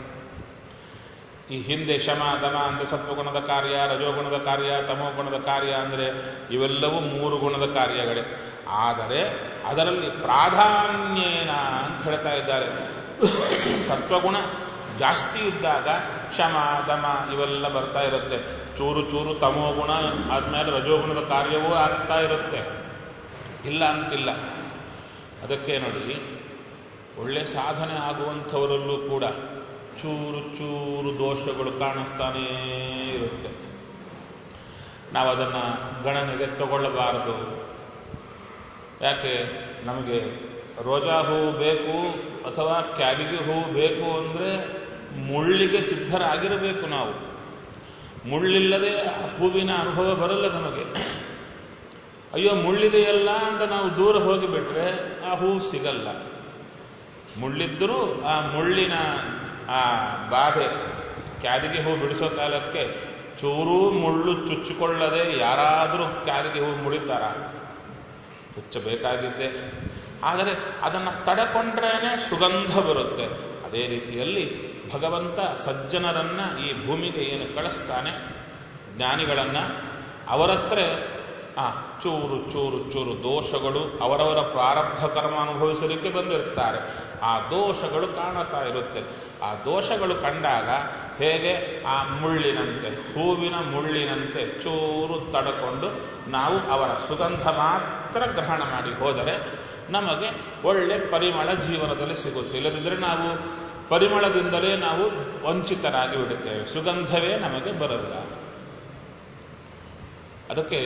ಈ ಹಿಂದೆ ಶಮ ದಮ ಅಂತ ಸತ್ವಗುಣದ ಕಾರ್ಯ ರಜೋಗುಣದ ಕಾರ್ಯ ತಮೋಗುಣದ ಕಾರ್ಯ ಅಂದರೆ ಇವೆಲ್ಲವೂ ಮೂರು ಗುಣದ ಕಾರ್ಯಗಳೇ ಆದರೆ ಅದರಲ್ಲಿ ಪ್ರಾಧಾನ್ಯೇನ ಅಂತ ಹೇಳ್ತಾ ಇದ್ದಾರೆ ಸತ್ವಗುಣ ಜಾಸ್ತಿ ಇದ್ದಾಗ ಶಮ ದಮ ಇವೆಲ್ಲ ಬರ್ತಾ ಇರುತ್ತೆ ಚೂರು ಚೂರು ತಮೋಗುಣ ಆದ್ಮೇಲೆ ರಜೋಗುಣದ ಕಾರ್ಯವೂ ಆಗ್ತಾ ಇರುತ್ತೆ ಇಲ್ಲ ಅಂತಿಲ್ಲ ಅದಕ್ಕೆ ನೋಡಿ ಒಳ್ಳೆ ಸಾಧನೆ ಆಗುವಂಥವರಲ್ಲೂ ಕೂಡ ಚೂರು ಚೂರು ದೋಷಗಳು ಕಾಣಿಸ್ತಾನೇ ಇರುತ್ತೆ ನಾವು ಅದನ್ನು ಗಣನೆಗೆ ತಗೊಳ್ಳಬಾರದು ಯಾಕೆ ನಮಗೆ ರೋಜಾ ಹೂವು ಬೇಕು ಅಥವಾ ಕ್ಯಾಬಿಗೆ ಹೂವು ಬೇಕು ಅಂದರೆ ಮುಳ್ಳಿಗೆ ಸಿದ್ಧರಾಗಿರಬೇಕು ನಾವು ಮುಳ್ಳಿಲ್ಲದೆ ಹೂವಿನ ಅನುಭವ ಬರಲ್ಲ ನಮಗೆ ಅಯ್ಯೋ ಮುಳ್ಳಿದೆಯಲ್ಲ ಅಂತ ನಾವು ದೂರ ಹೋಗಿಬಿಟ್ರೆ ಆ ಹೂವು ಸಿಗಲ್ಲ ಮುಳ್ಳಿದ್ದರೂ ಆ ಮುಳ್ಳಿನ ಆ ಬಾಧೆ ಕ್ಯಾದಿಗೆ ಹೂ ಬಿಡಿಸೋ ಕಾಲಕ್ಕೆ ಚೂರೂ ಮುಳ್ಳು ಚುಚ್ಚಿಕೊಳ್ಳದೆ ಯಾರಾದರೂ ಕ್ಯಾದಿಗೆ ಹೂ ಮುಡಿತಾರ ಚುಚ್ಚಬೇಕಾಗಿದ್ದೆ ಆದರೆ ಅದನ್ನು ತಡೆಕೊಂಡ್ರೇನೆ ಸುಗಂಧ ಬರುತ್ತೆ ಅದೇ ರೀತಿಯಲ್ಲಿ ಭಗವಂತ ಸಜ್ಜನರನ್ನ ಈ ಭೂಮಿಗೆ ಏನು ಕಳಿಸ್ತಾನೆ ಜ್ಞಾನಿಗಳನ್ನ ಅವರತ್ರ ಆ ಚೂರು ಚೂರು ಚೂರು ದೋಷಗಳು ಅವರವರ ಪ್ರಾರಬ್ಧ ಕರ್ಮ ಅನುಭವಿಸಲಿಕ್ಕೆ ಬಂದಿರ್ತಾರೆ ಆ ದೋಷಗಳು ಕಾಣುತ್ತಾ ಇರುತ್ತೆ ಆ ದೋಷಗಳು ಕಂಡಾಗ ಹೇಗೆ ಆ ಮುಳ್ಳಿನಂತೆ ಹೂವಿನ ಮುಳ್ಳಿನಂತೆ ಚೂರು ತಡಕೊಂಡು ನಾವು ಅವರ ಸುಗಂಧ ಮಾತ್ರ ಗ್ರಹಣ ಮಾಡಿ ಹೋದರೆ ನಮಗೆ ಒಳ್ಳೆ ಪರಿಮಳ ಜೀವನದಲ್ಲಿ ಸಿಗುತ್ತೆ ಇಲ್ಲದಿದ್ದರೆ ನಾವು ಪರಿಮಳದಿಂದಲೇ ನಾವು ವಂಚಿತರಾಗಿ ಬಿಡುತ್ತೇವೆ ಸುಗಂಧವೇ ನಮಗೆ ಬರಲ್ಲ ಅದಕ್ಕೆ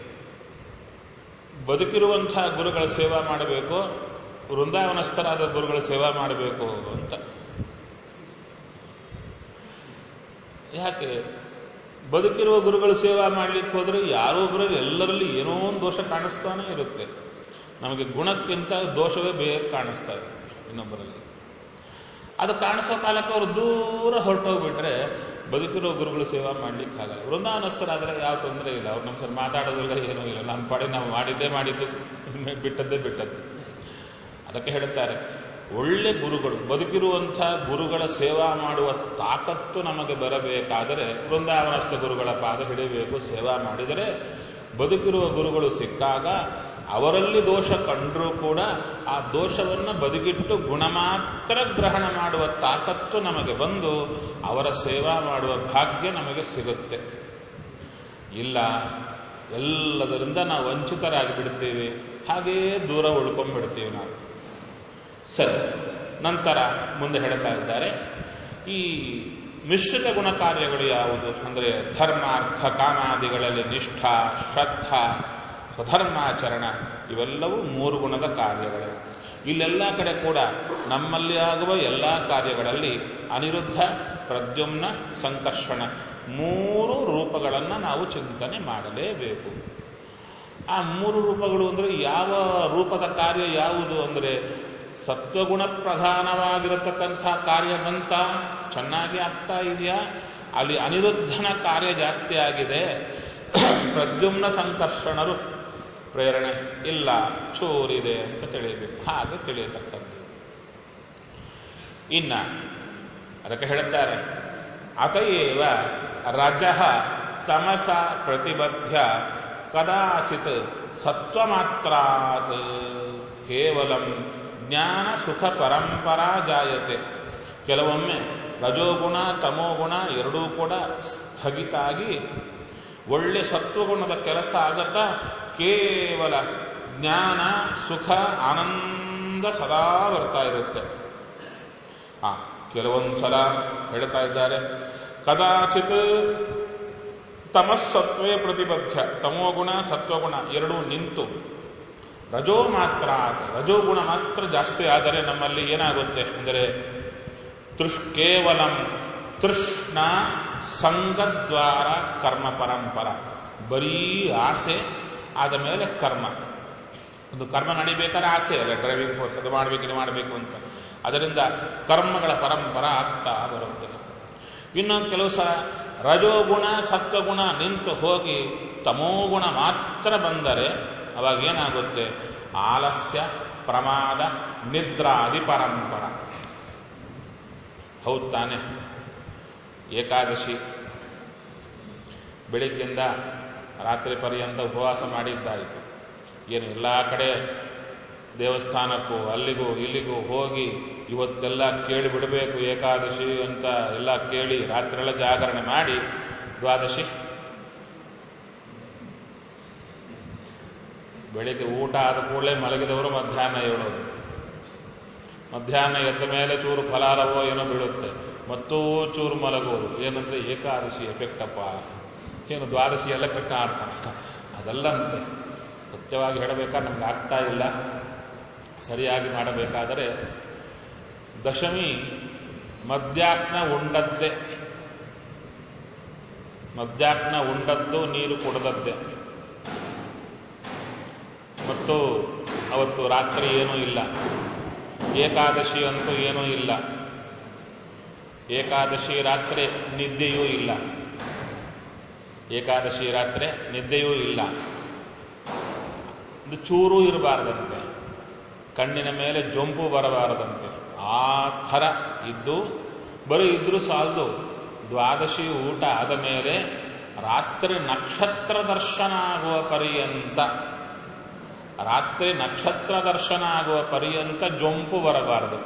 ಬದುಕಿರುವಂತಹ ಗುರುಗಳ ಸೇವಾ ಮಾಡಬೇಕು ವೃಂದಾವನಸ್ಥರಾದ ಗುರುಗಳ ಸೇವಾ ಮಾಡಬೇಕು ಅಂತ ಯಾಕೆ ಬದುಕಿರುವ ಗುರುಗಳ ಸೇವಾ ಮಾಡ್ಲಿಕ್ಕೆ ಹೋದ್ರೆ ಯಾರೋ ಒಬ್ಬರಲ್ಲಿ ಎಲ್ಲರಲ್ಲಿ ಏನೋ ಒಂದು ದೋಷ ಕಾಣಿಸ್ತಾನೆ ಇರುತ್ತೆ ನಮಗೆ ಗುಣಕ್ಕಿಂತ ದೋಷವೇ ಬೇಗ ಕಾಣಿಸ್ತಾ ಇದೆ ಇನ್ನೊಬ್ಬರಲ್ಲಿ ಅದು ಕಾಣಿಸೋ ಕಾಲಕ್ಕೆ ಅವರು ದೂರ ಹೊರಟೋಗ್ಬಿಟ್ರೆ ಬದುಕಿರೋ ಗುರುಗಳು ಸೇವಾ ಮಾಡ್ಲಿಕ್ಕೆ ಆಗಲ್ಲ ವೃಂದಾವನಸ್ಥರಾದ್ರೆ ಯಾವ ತೊಂದರೆ ಇಲ್ಲ ಅವ್ರು ನಮ್ಮ ಸರ್ ಮಾತಾಡೋದಿಲ್ಲ ಏನೂ ಇಲ್ಲ ನಮ್ಮ ಪಾಡಿ ನಾವು ಮಾಡಿದ್ದೇ ಮಾಡಿದ್ದು ಬಿಟ್ಟದ್ದೇ ಬಿಟ್ಟದ್ದು ಅದಕ್ಕೆ ಹೇಳುತ್ತಾರೆ ಒಳ್ಳೆ ಗುರುಗಳು ಬದುಕಿರುವಂಥ ಗುರುಗಳ ಸೇವಾ ಮಾಡುವ ತಾಕತ್ತು ನಮಗೆ ಬರಬೇಕಾದರೆ ವೃಂದಾವನಸ್ಥ ಗುರುಗಳ ಪಾದ ಹಿಡಿಬೇಕು ಸೇವಾ ಮಾಡಿದರೆ ಬದುಕಿರುವ ಗುರುಗಳು ಸಿಕ್ಕಾಗ ಅವರಲ್ಲಿ ದೋಷ ಕಂಡರೂ ಕೂಡ ಆ ದೋಷವನ್ನು ಬದಿಗಿಟ್ಟು ಗುಣ ಮಾತ್ರ ಗ್ರಹಣ ಮಾಡುವ ತಾಕತ್ತು ನಮಗೆ ಬಂದು ಅವರ ಸೇವಾ ಮಾಡುವ ಭಾಗ್ಯ ನಮಗೆ ಸಿಗುತ್ತೆ ಇಲ್ಲ ಎಲ್ಲದರಿಂದ ನಾವು ವಂಚಿತರಾಗಿ ಬಿಡ್ತೀವಿ ಹಾಗೆಯೇ ದೂರ ಉಳ್ಕೊಂಡ್ಬಿಡ್ತೀವಿ ನಾವು ಸರಿ ನಂತರ ಮುಂದೆ ಹೇಳ್ತಾ ಇದ್ದಾರೆ ಈ ಮಿಶ್ರಿತ ಗುಣ ಕಾರ್ಯಗಳು ಯಾವುದು ಅಂದರೆ ಧರ್ಮ ಅರ್ಥ ಕಾಮಾದಿಗಳಲ್ಲಿ ನಿಷ್ಠ ಶ್ರದ್ಧಾ ಸ್ವಧರ್ಮಾಚರಣ ಇವೆಲ್ಲವೂ ಮೂರು ಗುಣದ ಕಾರ್ಯಗಳೇ ಇಲ್ಲೆಲ್ಲ ಕಡೆ ಕೂಡ ನಮ್ಮಲ್ಲಿ ಆಗುವ ಎಲ್ಲ ಕಾರ್ಯಗಳಲ್ಲಿ ಅನಿರುದ್ಧ ಪ್ರದ್ಯುಮ್ನ ಸಂಕರ್ಷಣ ಮೂರು ರೂಪಗಳನ್ನು ನಾವು ಚಿಂತನೆ ಮಾಡಲೇಬೇಕು ಆ ಮೂರು ರೂಪಗಳು ಅಂದರೆ ಯಾವ ರೂಪದ ಕಾರ್ಯ ಯಾವುದು ಅಂದರೆ ಸತ್ವಗುಣ ಪ್ರಧಾನವಾಗಿರತಕ್ಕಂಥ ಕಾರ್ಯ ಬಂತ ಚೆನ್ನಾಗಿ ಆಗ್ತಾ ಇದೆಯಾ ಅಲ್ಲಿ ಅನಿರುದ್ಧನ ಕಾರ್ಯ ಜಾಸ್ತಿ ಆಗಿದೆ ಪ್ರದ್ಯುಮ್ನ ಸಂಕರ್ಷಣರು ಪ್ರೇರಣೆ ಇಲ್ಲ ಚೂರಿದೆ ಅಂತ ತಿಳಿಯಬೇಕು ಹಾಗೆ ತಿಳಿಯತಕ್ಕದ್ದು ಇನ್ನ ಅದಕ್ಕೆ ಹೇಳುತ್ತಾರೆ ಅತಯೇವ ರಜಃ ತಮಸ ಪ್ರತಿಬದ್ಧ ಕದಾಚಿತ್ ಸತ್ವಮಾತ್ರಾತ್ ಕೇವಲಂ ಜ್ಞಾನ ಸುಖ ಪರಂಪರಾ ಜಾಯತೆ ಕೆಲವೊಮ್ಮೆ ರಜೋಗುಣ ತಮೋಗುಣ ಎರಡೂ ಕೂಡ ಸ್ಥಗಿತ ಆಗಿ ಒಳ್ಳೆ ಸತ್ವಗುಣದ ಕೆಲಸ ಆಗತ್ತಾ ಕೇವಲ ಜ್ಞಾನ ಸುಖ ಆನಂದ ಸದಾ ಬರ್ತಾ ಇರುತ್ತೆ ಆ ಕೆಲವೊಂದು ಸಲ ಹೇಳ್ತಾ ಇದ್ದಾರೆ ಕದಾಚಿತ್ ತಮಸ್ಸತ್ವೇ ಪ್ರತಿಬದ್ಧ ತಮೋಗುಣ ಸತ್ವಗುಣ ಎರಡೂ ನಿಂತು ರಜೋ ಮಾತ್ರ ರಜೋಗುಣ ಮಾತ್ರ ಜಾಸ್ತಿ ಆದರೆ ನಮ್ಮಲ್ಲಿ ಏನಾಗುತ್ತೆ ಅಂದರೆ ತೃಷ್ ಕೇವಲಂ ತೃಷ್ಣ ಸಂಘದ್ವಾರ ಕರ್ಮ ಪರಂಪರ ಬರೀ ಆಸೆ ಆದ ಮೇಲೆ ಕರ್ಮ ಒಂದು ಕರ್ಮ ನಡಿಬೇಕಾದ್ರೆ ಆಸೆ ಅಲ್ಲ ಡ್ರೈವಿಂಗ್ ಕೋರ್ಸ್ ಅದು ಮಾಡಬೇಕು ಇದು ಮಾಡಬೇಕು ಅಂತ ಅದರಿಂದ ಕರ್ಮಗಳ ಪರಂಪರ ಆಗ್ತಾ ಬರುತ್ತೆ ಇನ್ನು ಕೆಲವು ಸಲ ರಜೋಗುಣ ಸತ್ವಗುಣ ನಿಂತು ಹೋಗಿ ತಮೋಗುಣ ಮಾತ್ರ ಬಂದರೆ ಅವಾಗ ಏನಾಗುತ್ತೆ ಆಲಸ್ಯ ಪ್ರಮಾದ ನಿದ್ರಾದಿ ಪರಂಪರ ಹೌದು ತಾನೆ ಏಕಾದಶಿ ಬೆಳಿಗ್ಗೆಯಿಂದ ರಾತ್ರಿ ಪರ್ಯಂತ ಉಪವಾಸ ಮಾಡಿದ್ದಾಯಿತು ಏನು ಎಲ್ಲ ಕಡೆ ದೇವಸ್ಥಾನಕ್ಕೂ ಅಲ್ಲಿಗೂ ಇಲ್ಲಿಗೂ ಹೋಗಿ ಇವತ್ತೆಲ್ಲ ಕೇಳಿ ಬಿಡಬೇಕು ಏಕಾದಶಿ ಅಂತ ಎಲ್ಲ ಕೇಳಿ ರಾತ್ರಿಯೆಲ್ಲ ಜಾಗರಣೆ ಮಾಡಿ ದ್ವಾದಶಿ ಬೆಳಿಗ್ಗೆ ಊಟ ಆದ ಕೂಡಲೇ ಮಲಗಿದವರು ಮಧ್ಯಾಹ್ನ ಹೇಳೋದು ಮಧ್ಯಾಹ್ನ ಎದ್ದ ಮೇಲೆ ಚೂರು ಫಲಾರವೋ ಏನೋ ಬೀಳುತ್ತೆ ಮತ್ತೂ ಚೂರು ಮಲಗುವುದು ಏನಂದ್ರೆ ಏಕಾದಶಿ ಎಫೆಕ್ಟ್ ಅಪ್ಪ ಏನು ದ್ವಾದಶಿ ಎಲ್ಲ ಕೃಷ್ಣ ಅರ್ಪಣ ಅದಲ್ಲಂತೆ ಸತ್ಯವಾಗಿ ಹೇಳಬೇಕಾದ್ರೆ ನಮ್ಗೆ ಆಗ್ತಾ ಇಲ್ಲ ಸರಿಯಾಗಿ ಮಾಡಬೇಕಾದರೆ ದಶಮಿ ಮಧ್ಯಾಹ್ನ ಉಂಡದ್ದೇ ಮಧ್ಯಾಹ್ನ ಉಂಡದ್ದು ನೀರು ಕುಡದದ್ದೇ ಮತ್ತು ಅವತ್ತು ರಾತ್ರಿ ಏನೂ ಇಲ್ಲ ಏಕಾದಶಿ ಅಂತೂ ಏನೂ ಇಲ್ಲ ಏಕಾದಶಿ ರಾತ್ರಿ ನಿದ್ದೆಯೂ ಇಲ್ಲ ಏಕಾದಶಿ ರಾತ್ರಿ ನಿದ್ದೆಯೂ ಇಲ್ಲ ಒಂದು ಚೂರು ಇರಬಾರದಂತೆ ಕಣ್ಣಿನ ಮೇಲೆ ಜೊಂಪು ಬರಬಾರದಂತೆ ಆ ಥರ ಇದ್ದು ಬರೀ ಇದ್ರೂ ಸಾಲದು ದ್ವಾದಶಿ ಊಟ ಆದ ಮೇಲೆ ರಾತ್ರಿ ನಕ್ಷತ್ರ ದರ್ಶನ ಆಗುವ ಪರ್ಯಂತ ರಾತ್ರಿ ನಕ್ಷತ್ರ ದರ್ಶನ ಆಗುವ ಪರ್ಯಂತ ಜೊಂಪು ಬರಬಾರದು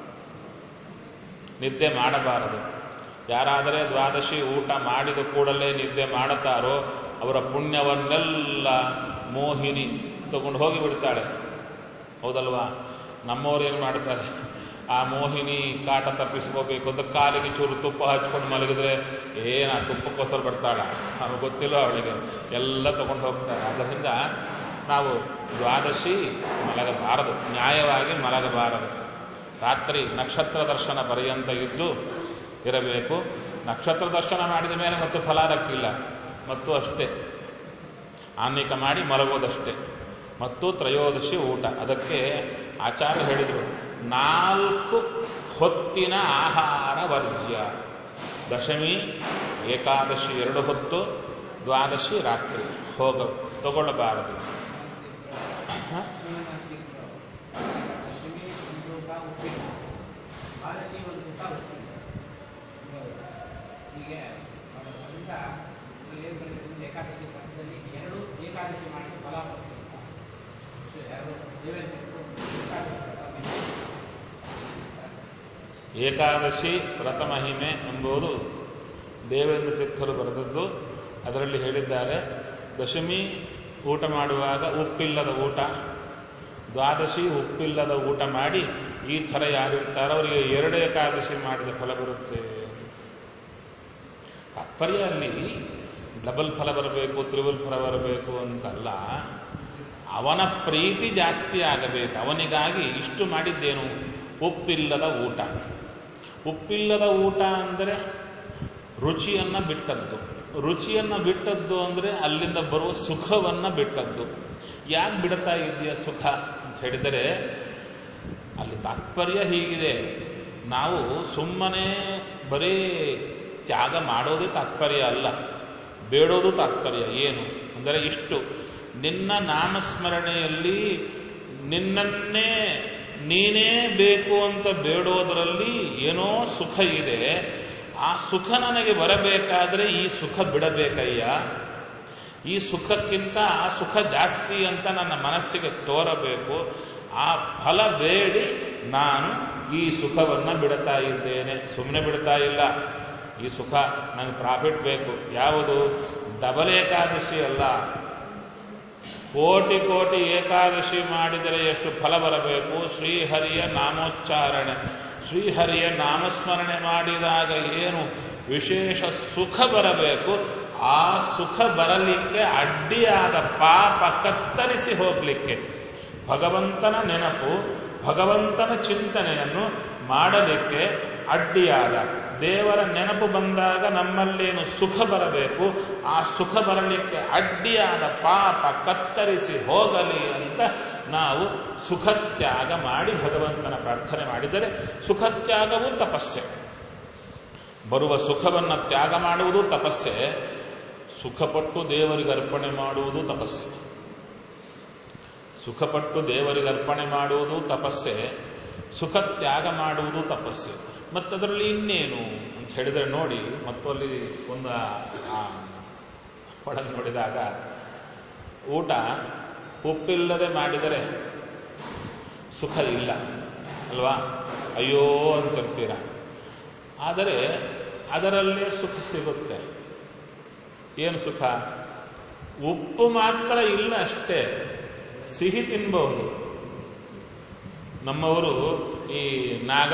ನಿದ್ದೆ ಮಾಡಬಾರದು ಯಾರಾದರೆ ದ್ವಾದಶಿ ಊಟ ಮಾಡಿದ ಕೂಡಲೇ ನಿದ್ದೆ ಮಾಡುತ್ತಾರೋ ಅವರ ಪುಣ್ಯವನ್ನೆಲ್ಲ ಮೋಹಿನಿ ತಗೊಂಡು ಹೋಗಿ ಬಿಡ್ತಾಳೆ ಹೌದಲ್ವಾ ನಮ್ಮವ್ರು ಏನು ಮಾಡ್ತಾರೆ ಆ ಮೋಹಿನಿ ಕಾಟ ತಪ್ಪಿಸ್ಕೋಬೇಕು ಅಂತ ಕಾಲಿಗೆ ಚೂರು ತುಪ್ಪ ಹಚ್ಕೊಂಡು ಮಲಗಿದ್ರೆ ಏನ ತುಪ್ಪಕ್ಕೋಸ್ಕರ ಬರ್ತಾಳ ಅವ್ರಿಗೆ ಗೊತ್ತಿಲ್ಲ ಅವಳಿಗೆ ಎಲ್ಲ ತಗೊಂಡು ಹೋಗ್ತಾರೆ ಅದರಿಂದ ನಾವು ದ್ವಾದಶಿ ಮಲಗಬಾರದು ನ್ಯಾಯವಾಗಿ ಮಲಗಬಾರದು ರಾತ್ರಿ ನಕ್ಷತ್ರ ದರ್ಶನ ಪರ್ಯಂತ ಇದ್ದು ಇರಬೇಕು ನಕ್ಷತ್ರ ದರ್ಶನ ಮಾಡಿದ ಮೇಲೆ ಮತ್ತು ಫಲಾರಕ್ಕಿಲ್ಲ ಮತ್ತು ಅಷ್ಟೇ ಆನ್ನಿಕ ಮಾಡಿ ಮಲಗೋದಷ್ಟೇ ಮತ್ತು ತ್ರಯೋದಶಿ ಊಟ ಅದಕ್ಕೆ ಆಚಾರ್ಯ ಹೇಳಿದರು ನಾಲ್ಕು ಹೊತ್ತಿನ ಆಹಾರ ವರ್ಜ್ಯ ದಶಮಿ ಏಕಾದಶಿ ಎರಡು ಹೊತ್ತು ದ್ವಾದಶಿ ರಾತ್ರಿ ಹೋಗ ತಗೊಳ್ಳಬಾರದು ದಶಮಿ ಒಂದು ಊಟ ಉಪ್ಪಿಟ್ಟು ದ್ವಾದಶಿ ಒಂದು ಊಟ ಉಪ್ಪಿಟ್ಟು ಹೀಗೆ ಮಾಡೋದ್ರಿಂದ ಇಲ್ಲಿ ಏನು ಬರೀತಾರೆ ಏಕಾದಶಿ ಪಥದಲ್ಲಿ ಎರಡು ಏಕಾದಶಿ ಮಾಡಿ ಫಲ ಬರ್ತದೆ ಸೊ ಎರಡು ದೇವೇಂದ್ರರು ಏಕಾದಶಿ ವ್ರತ ಮಾಡಿ ಏಕಾದಶಿ ವ್ರತ ಮಹಿಮೆ ಎಂಬುದು ದೇವೇಂದ್ರ ತೀರ್ಥರು ಬರೆದದ್ದು ಅದರಲ್ಲಿ ಹೇಳಿದ್ದಾರೆ ದಶಮಿ ಊಟ ಮಾಡುವಾಗ ಉಪ್ಪಿಲ್ಲದ ಊಟ ದ್ವಾದಶಿ ಉಪ್ಪಿಲ್ಲದ ಊಟ ಮಾಡಿ ಈ ಥರ ಯಾರು ಇರ್ತಾರೋ ಅವರಿಗೆ ಎರಡು ಏಕಾದಶಿ ಮಾಡಿದ ಫಲ ಬರುತ್ತೆ ತಾತ್ಪರ್ಯ ಅಲ್ಲಿ ಡಬಲ್ ಫಲ ಬರಬೇಕು ತ್ರಿಬಲ್ ಫಲ ಬರಬೇಕು ಅಂತಲ್ಲ ಅವನ ಪ್ರೀತಿ ಜಾಸ್ತಿ ಆಗಬೇಕು ಅವನಿಗಾಗಿ ಇಷ್ಟು ಮಾಡಿದ್ದೇನು ಉಪ್ಪಿಲ್ಲದ ಊಟ ಉಪ್ಪಿಲ್ಲದ ಊಟ ಅಂದರೆ ರುಚಿಯನ್ನ ಬಿಟ್ಟದ್ದು ರುಚಿಯನ್ನ ಬಿಟ್ಟದ್ದು ಅಂದರೆ ಅಲ್ಲಿಂದ ಬರುವ ಸುಖವನ್ನ ಬಿಟ್ಟದ್ದು ಯಾಕೆ ಬಿಡ್ತಾ ಇದೆಯಾ ಸುಖ ಅಂತ ಹೇಳಿದರೆ ಅಲ್ಲಿ ತಾತ್ಪರ್ಯ ಹೀಗಿದೆ ನಾವು ಸುಮ್ಮನೆ ಬರೀ ತ್ಯಾಗ ಮಾಡೋದೇ ತಾತ್ಪರ್ಯ ಅಲ್ಲ ಬೇಡೋದು ತಾತ್ಪರ್ಯ ಏನು ಅಂದರೆ ಇಷ್ಟು ನಿನ್ನ ನಾಮಸ್ಮರಣೆಯಲ್ಲಿ ನಿನ್ನನ್ನೇ ನೀನೇ ಬೇಕು ಅಂತ ಬೇಡೋದರಲ್ಲಿ ಏನೋ ಸುಖ ಇದೆ ಆ ಸುಖ ನನಗೆ ಬರಬೇಕಾದ್ರೆ ಈ ಸುಖ ಬಿಡಬೇಕಯ್ಯ ಈ ಸುಖಕ್ಕಿಂತ ಆ ಸುಖ ಜಾಸ್ತಿ ಅಂತ ನನ್ನ ಮನಸ್ಸಿಗೆ ತೋರಬೇಕು ಆ ಫಲ ಬೇಡಿ ನಾನು ಈ ಸುಖವನ್ನ ಬಿಡುತ್ತಾ ಇದ್ದೇನೆ ಸುಮ್ಮನೆ ಬಿಡ್ತಾ ಇಲ್ಲ ಈ ಸುಖ ನನಗೆ ಪ್ರಾಫಿಟ್ ಬೇಕು ಯಾವುದು ಡಬಲ್ ಏಕಾದಶಿ ಅಲ್ಲ ಕೋಟಿ ಕೋಟಿ ಏಕಾದಶಿ ಮಾಡಿದರೆ ಎಷ್ಟು ಫಲ ಬರಬೇಕು ಶ್ರೀಹರಿಯ ನಾಮೋಚ್ಚಾರಣೆ ಶ್ರೀಹರಿಯ ನಾಮಸ್ಮರಣೆ ಮಾಡಿದಾಗ ಏನು ವಿಶೇಷ ಸುಖ ಬರಬೇಕು ಆ ಸುಖ ಬರಲಿಕ್ಕೆ ಅಡ್ಡಿಯಾದ ಪಾಪ ಕತ್ತರಿಸಿ ಹೋಗಲಿಕ್ಕೆ ಭಗವಂತನ ನೆನಪು ಭಗವಂತನ ಚಿಂತನೆಯನ್ನು ಮಾಡಲಿಕ್ಕೆ ಅಡ್ಡಿಯಾದ ದೇವರ ನೆನಪು ಬಂದಾಗ ನಮ್ಮಲ್ಲೇನು ಸುಖ ಬರಬೇಕು ಆ ಸುಖ ಬರಲಿಕ್ಕೆ ಅಡ್ಡಿಯಾದ ಪಾಪ ಕತ್ತರಿಸಿ ಹೋಗಲಿ ಅಂತ ನಾವು ಸುಖತ್ಯಾಗ ಮಾಡಿ ಭಗವಂತನ ಪ್ರಾರ್ಥನೆ ಮಾಡಿದರೆ ಸುಖತ್ಯಾಗವೂ ತಪಸ್ಸೆ ಬರುವ ಸುಖವನ್ನು ತ್ಯಾಗ ಮಾಡುವುದು ತಪಸ್ಸೆ ಸುಖಪಟ್ಟು ದೇವರಿಗೆ ಅರ್ಪಣೆ ಮಾಡುವುದು ತಪಸ್ಸೆ ಸುಖಪಟ್ಟು ದೇವರಿಗೆ ಅರ್ಪಣೆ ಮಾಡುವುದು ತಪಸ್ಸೆ ಸುಖ ತ್ಯಾಗ ಮಾಡುವುದು ತಪಸ್ಸೆ ಮತ್ತದರಲ್ಲಿ ಇನ್ನೇನು ಅಂತ ಹೇಳಿದರೆ ನೋಡಿ ಮತ್ತು ಅಲ್ಲಿ ಒಂದು ಒಳಗೆ ನೋಡಿದಾಗ ಊಟ ಉಪ್ಪಿಲ್ಲದೆ ಮಾಡಿದರೆ ಸುಖ ಇಲ್ಲ ಅಲ್ವಾ ಅಯ್ಯೋ ಅಂತಿರ್ತೀರ ಆದರೆ ಅದರಲ್ಲೇ ಸುಖ ಸಿಗುತ್ತೆ ಏನು ಸುಖ ಉಪ್ಪು ಮಾತ್ರ ಇಲ್ಲ ಅಷ್ಟೇ ಸಿಹಿ ತಿನ್ಬಹುದು ನಮ್ಮವರು ಈ ನಾಗ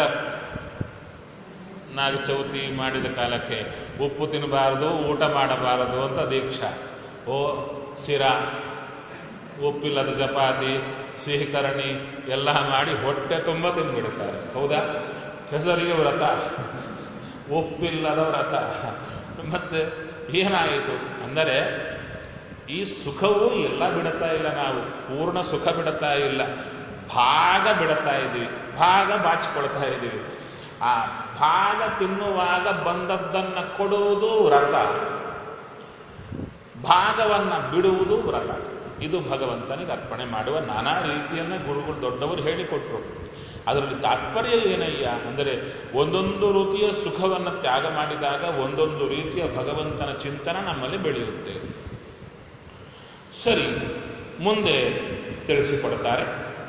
ನಾಗ ಚೌತಿ ಮಾಡಿದ ಕಾಲಕ್ಕೆ ಉಪ್ಪು ತಿನ್ನಬಾರದು ಊಟ ಮಾಡಬಾರದು ಅಂತ ದೀಕ್ಷಾ ಓ ಸಿರಾ ಉಪ್ಪಿಲ್ಲದ ಚಪಾತಿ ಸಿಹಿಕರಣಿ ಎಲ್ಲ ಮಾಡಿ ಹೊಟ್ಟೆ ತುಂಬ ತಿಂದ್ಬಿಡುತ್ತಾರೆ ಹೌದಾ ಹೆಸರಿಗೆ ವ್ರತ ಉಪ್ಪಿಲ್ಲದ ವ್ರತ ಮತ್ತೆ ಏನಾಯಿತು ಅಂದರೆ ಈ ಸುಖವೂ ಎಲ್ಲ ಬಿಡುತ್ತಾ ಇಲ್ಲ ನಾವು ಪೂರ್ಣ ಸುಖ ಬಿಡುತ್ತಾ ಇಲ್ಲ ಭಾಗ ಬಿಡುತ್ತಾ ಇದ್ದೀವಿ ಭಾಗ ಬಾಚಿಕೊಳ್ತಾ ಇದ್ದೀವಿ ಆ ಭಾಗ ತಿನ್ನುವಾಗ ಬಂದದ್ದನ್ನ ಕೊಡುವುದು ವ್ರತ ಭಾಗವನ್ನ ಬಿಡುವುದು ವ್ರತ ಇದು ಭಗವಂತನಿಗೆ ಅರ್ಪಣೆ ಮಾಡುವ ನಾನಾ ರೀತಿಯನ್ನ ಗುರುಗಳು ದೊಡ್ಡವರು ಹೇಳಿಕೊಟ್ರು ಅದರಲ್ಲಿ ತಾತ್ಪರ್ಯ ಏನಯ್ಯ ಅಂದರೆ ಒಂದೊಂದು ರೀತಿಯ ಸುಖವನ್ನು ತ್ಯಾಗ ಮಾಡಿದಾಗ ಒಂದೊಂದು ರೀತಿಯ ಭಗವಂತನ ಚಿಂತನ ನಮ್ಮಲ್ಲಿ ಬೆಳೆಯುತ್ತೆ ಸರಿ ಮುಂದೆ ತಿಳಿಸಿಕೊಡ್ತಾರೆ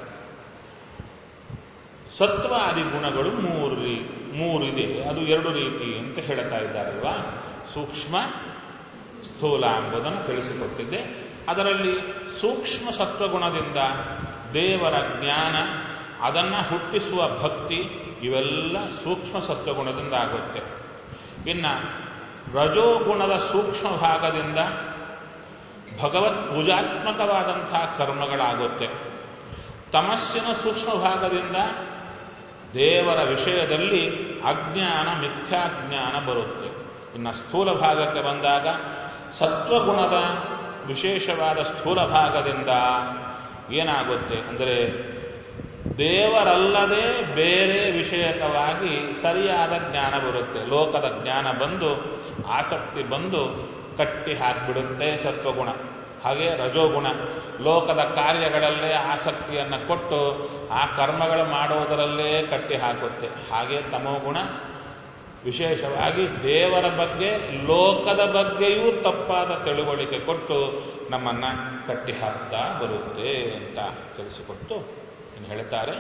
ಸತ್ವಾದಿ ಗುಣಗಳು ಮೂರು ರೀ ಮೂರಿದೆ ಅದು ಎರಡು ರೀತಿ ಅಂತ ಹೇಳ್ತಾ ಇದ್ದಾರಲ್ವಾ ಸೂಕ್ಷ್ಮ ಸ್ಥೂಲ ಎಂಬುದನ್ನು ತಿಳಿಸಿಕೊಟ್ಟಿದ್ದೆ ಅದರಲ್ಲಿ ಸೂಕ್ಷ್ಮ ಸತ್ವಗುಣದಿಂದ ದೇವರ ಜ್ಞಾನ ಅದನ್ನ ಹುಟ್ಟಿಸುವ ಭಕ್ತಿ ಇವೆಲ್ಲ ಸೂಕ್ಷ್ಮ ಸತ್ವಗುಣದಿಂದ ಆಗುತ್ತೆ ಇನ್ನ ರಜೋಗುಣದ ಸೂಕ್ಷ್ಮ ಭಾಗದಿಂದ ಭಗವತ್ ಪೂಜಾತ್ಮಕವಾದಂತಹ ಕರ್ಮಗಳಾಗುತ್ತೆ ತಮಸ್ಸಿನ ಸೂಕ್ಷ್ಮ ಭಾಗದಿಂದ ದೇವರ ವಿಷಯದಲ್ಲಿ ಅಜ್ಞಾನ ಮಿಥ್ಯಾಜ್ಞಾನ ಬರುತ್ತೆ ಇನ್ನು ಸ್ಥೂಲ ಭಾಗಕ್ಕೆ ಬಂದಾಗ ಸತ್ವಗುಣದ ವಿಶೇಷವಾದ ಸ್ಥೂಲ ಭಾಗದಿಂದ ಏನಾಗುತ್ತೆ ಅಂದರೆ ದೇವರಲ್ಲದೆ ಬೇರೆ ವಿಷಯಕವಾಗಿ ಸರಿಯಾದ ಜ್ಞಾನ ಬರುತ್ತೆ ಲೋಕದ ಜ್ಞಾನ ಬಂದು ಆಸಕ್ತಿ ಬಂದು ಕಟ್ಟಿ ಹಾಕಿಬಿಡುತ್ತೆ ಸತ್ವಗುಣ ಹಾಗೆ ರಜೋಗುಣ ಲೋಕದ ಕಾರ್ಯಗಳಲ್ಲೇ ಆಸಕ್ತಿಯನ್ನು ಕೊಟ್ಟು ಆ ಕರ್ಮಗಳು ಮಾಡೋದರಲ್ಲೇ ಕಟ್ಟಿ ಹಾಕುತ್ತೆ ಹಾಗೆ ತಮೋಗುಣ ವಿಶೇಷವಾಗಿ ದೇವರ ಬಗ್ಗೆ ಲೋಕದ ಬಗ್ಗೆಯೂ ತಪ್ಪಾದ ತಿಳುವಳಿಕೆ ಕೊಟ್ಟು ನಮ್ಮನ್ನ ಕಟ್ಟಿ ಹಾಕ್ತಾ ಬರುತ್ತೆ ಅಂತ ತಿಳಿಸಿಕೊಟ್ಟು ಇನ್ನು ಹೇಳ್ತಾರೆ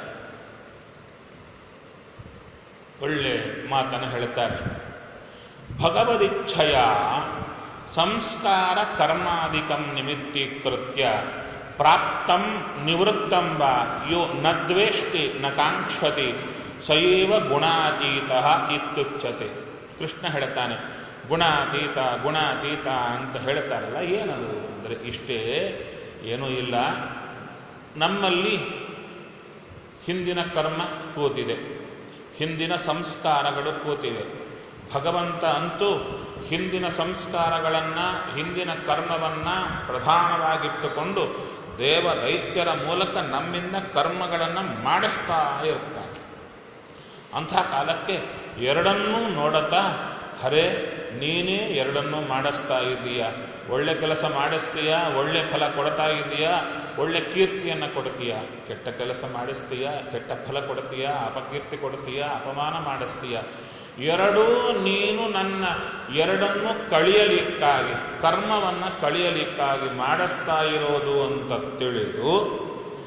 ಒಳ್ಳೆ ಮಾತನ್ನು ಹೇಳ್ತಾರೆ ಭಗವದಿಚ್ಛಯ ಸಂಸ್ಕಾರ ಕರ್ಮಾಧಿಕಂ ನಿಮಿತ್ತೀಕೃತ್ಯ ಪ್ರಾಪ್ತಂ ನಿವೃತ್ತಂ ವಾ ಯೋ ನ ದ್ವೇಷ್ಟಿ ನ ಕಾಂಕ್ಷತಿ ಸಯೇವ ಗುಣಾತೀತ ಇತ್ಯುಚ್ಯತೆ ಕೃಷ್ಣ ಹೇಳ್ತಾನೆ ಗುಣಾತೀತ ಗುಣಾತೀತ ಅಂತ ಹೇಳ್ತಾರಲ್ಲ ಏನದು ಅಂದರೆ ಇಷ್ಟೇ ಏನೂ ಇಲ್ಲ ನಮ್ಮಲ್ಲಿ ಹಿಂದಿನ ಕರ್ಮ ಕೂತಿದೆ ಹಿಂದಿನ ಸಂಸ್ಕಾರಗಳು ಕೂತಿವೆ ಭಗವಂತ ಅಂತೂ ಹಿಂದಿನ ಸಂಸ್ಕಾರಗಳನ್ನ ಹಿಂದಿನ ಕರ್ಮವನ್ನ ಪ್ರಧಾನವಾಗಿಟ್ಟುಕೊಂಡು ದೇವ ದೈತ್ಯರ ಮೂಲಕ ನಮ್ಮಿಂದ ಕರ್ಮಗಳನ್ನು ಮಾಡಿಸ್ತಾ ಇರ್ತಾನೆ ಅಂಥ ಕಾಲಕ್ಕೆ ಎರಡನ್ನೂ ನೋಡುತ್ತಾ ಹರೇ ನೀನೇ ಎರಡನ್ನೂ ಮಾಡಿಸ್ತಾ ಇದ್ದೀಯ ಒಳ್ಳೆ ಕೆಲಸ ಮಾಡಿಸ್ತೀಯ ಒಳ್ಳೆ ಫಲ ಕೊಡ್ತಾ ಇದೀಯಾ ಒಳ್ಳೆ ಕೀರ್ತಿಯನ್ನ ಕೊಡ್ತೀಯ ಕೆಟ್ಟ ಕೆಲಸ ಮಾಡಿಸ್ತೀಯ ಕೆಟ್ಟ ಫಲ ಕೊಡ್ತೀಯ ಅಪಕೀರ್ತಿ ಕೊಡ್ತೀಯ ಅಪಮಾನ ಮಾಡಿಸ್ತೀಯ ಎರಡೂ ನೀನು ನನ್ನ ಎರಡನ್ನು ಕಳಿಯಲಿಕ್ಕಾಗಿ ಕರ್ಮವನ್ನ ಕಳಿಯಲಿಕ್ಕಾಗಿ ಮಾಡಿಸ್ತಾ ಇರೋದು ಅಂತ ತಿಳಿದು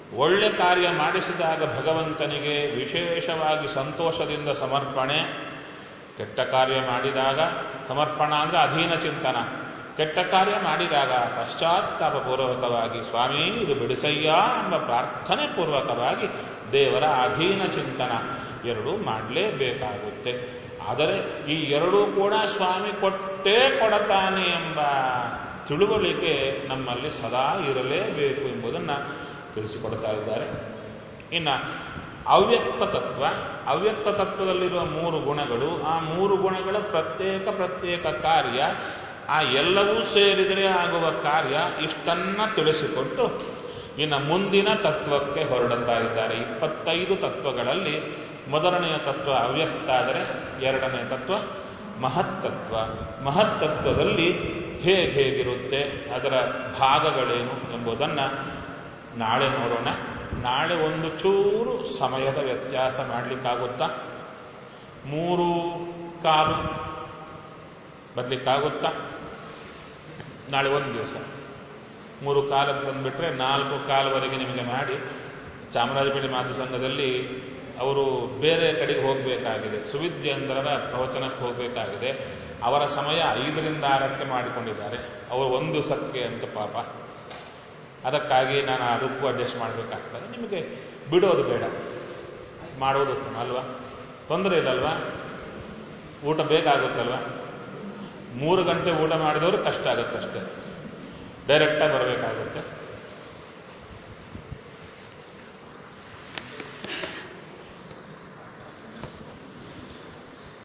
ಒಳ್ಳೆ ಕಾರ್ಯ ಮಾಡಿಸಿದಾಗ ಭಗವಂತನಿಗೆ ವಿಶೇಷವಾಗಿ ಸಂತೋಷದಿಂದ ಸಮರ್ಪಣೆ ಕೆಟ್ಟ ಕಾರ್ಯ ಮಾಡಿದಾಗ ಸಮರ್ಪಣ ಅಂದ್ರೆ ಅಧೀನ ಚಿಂತನ ಕೆಟ್ಟ ಕಾರ್ಯ ಮಾಡಿದಾಗ ಪಶ್ಚಾತ್ತಾಪ ಪೂರ್ವಕವಾಗಿ ಸ್ವಾಮಿ ಇದು ಬಿಡಿಸಯ್ಯ ಎಂಬ ಪ್ರಾರ್ಥನೆ ಪೂರ್ವಕವಾಗಿ ದೇವರ ಅಧೀನ ಚಿಂತನ ಎರಡೂ ಮಾಡಲೇಬೇಕಾಗುತ್ತೆ ಆದರೆ ಈ ಎರಡೂ ಕೂಡ ಸ್ವಾಮಿ ಕೊಟ್ಟೇ ಕೊಡತಾನೆ ಎಂಬ ತಿಳುವಳಿಕೆ ನಮ್ಮಲ್ಲಿ ಸದಾ ಇರಲೇಬೇಕು ಎಂಬುದನ್ನು ತಿಳಿಸಿಕೊಡ್ತಾ ಇದ್ದಾರೆ ಇನ್ನು ಅವ್ಯಕ್ತ ತತ್ವ ಅವ್ಯಕ್ತ ತತ್ವದಲ್ಲಿರುವ ಮೂರು ಗುಣಗಳು ಆ ಮೂರು ಗುಣಗಳ ಪ್ರತ್ಯೇಕ ಪ್ರತ್ಯೇಕ ಕಾರ್ಯ ಆ ಎಲ್ಲವೂ ಸೇರಿದರೆ ಆಗುವ ಕಾರ್ಯ ಇಷ್ಟನ್ನ ತಿಳಿಸಿಕೊಟ್ಟು ಇನ್ನು ಮುಂದಿನ ತತ್ವಕ್ಕೆ ಹೊರಡುತ್ತಾ ಇದ್ದಾರೆ ಇಪ್ಪತ್ತೈದು ತತ್ವಗಳಲ್ಲಿ ಮೊದಲನೆಯ ತತ್ವ ಅವ್ಯಕ್ತ ಆದರೆ ಎರಡನೇ ತತ್ವ ಮಹತ್ತತ್ವ ಮಹತ್ತತ್ವದಲ್ಲಿ ಹೇಗೆ ಹೇಗಿರುತ್ತೆ ಅದರ ಭಾಗಗಳೇನು ಎಂಬುದನ್ನು ನಾಳೆ ನೋಡೋಣ ನಾಳೆ ಒಂದು ಚೂರು ಸಮಯದ ವ್ಯತ್ಯಾಸ ಮಾಡಲಿಕ್ಕಾಗುತ್ತಾ ಮೂರು ಕಾಲು ಬರಲಿಕ್ಕಾಗುತ್ತಾ ನಾಳೆ ಒಂದು ದಿವಸ ಮೂರು ಕಾಲಕ್ಕೆ ಬಂದುಬಿಟ್ರೆ ನಾಲ್ಕು ಕಾಲವರೆಗೆ ನಿಮಗೆ ಮಾಡಿ ಚಾಮರಾಜಪೇಟೆ ಮಾತೃ ಸಂಘದಲ್ಲಿ ಅವರು ಬೇರೆ ಕಡೆಗೆ ಹೋಗಬೇಕಾಗಿದೆ ಸುವಿದ್ಯೇಂದ್ರರ ಪ್ರವಚನಕ್ಕೆ ಹೋಗಬೇಕಾಗಿದೆ ಅವರ ಸಮಯ ಐದರಿಂದ ಆರಕ್ಕೆ ಮಾಡಿಕೊಂಡಿದ್ದಾರೆ ಅವರು ಒಂದು ದಿವಸಕ್ಕೆ ಅಂತ ಪಾಪ ಅದಕ್ಕಾಗಿ ನಾನು ಅದಕ್ಕೂ ಅಡ್ಜಸ್ಟ್ ಮಾಡಬೇಕಾಗ್ತದೆ ನಿಮಗೆ ಬಿಡೋದು ಬೇಡ ಮಾಡೋದು ಉತ್ತಮ ಅಲ್ವಾ ತೊಂದರೆ ಇಲ್ಲಲ್ವಾ ಊಟ ಬೇಕಾಗುತ್ತಲ್ವಾ ಮೂರು ಗಂಟೆ ಊಟ ಮಾಡಿದವರು ಕಷ್ಟ ಆಗುತ್ತಷ್ಟೇ ಡೈರೆಕ್ಟಾಗಿ ಬರಬೇಕಾಗುತ್ತೆ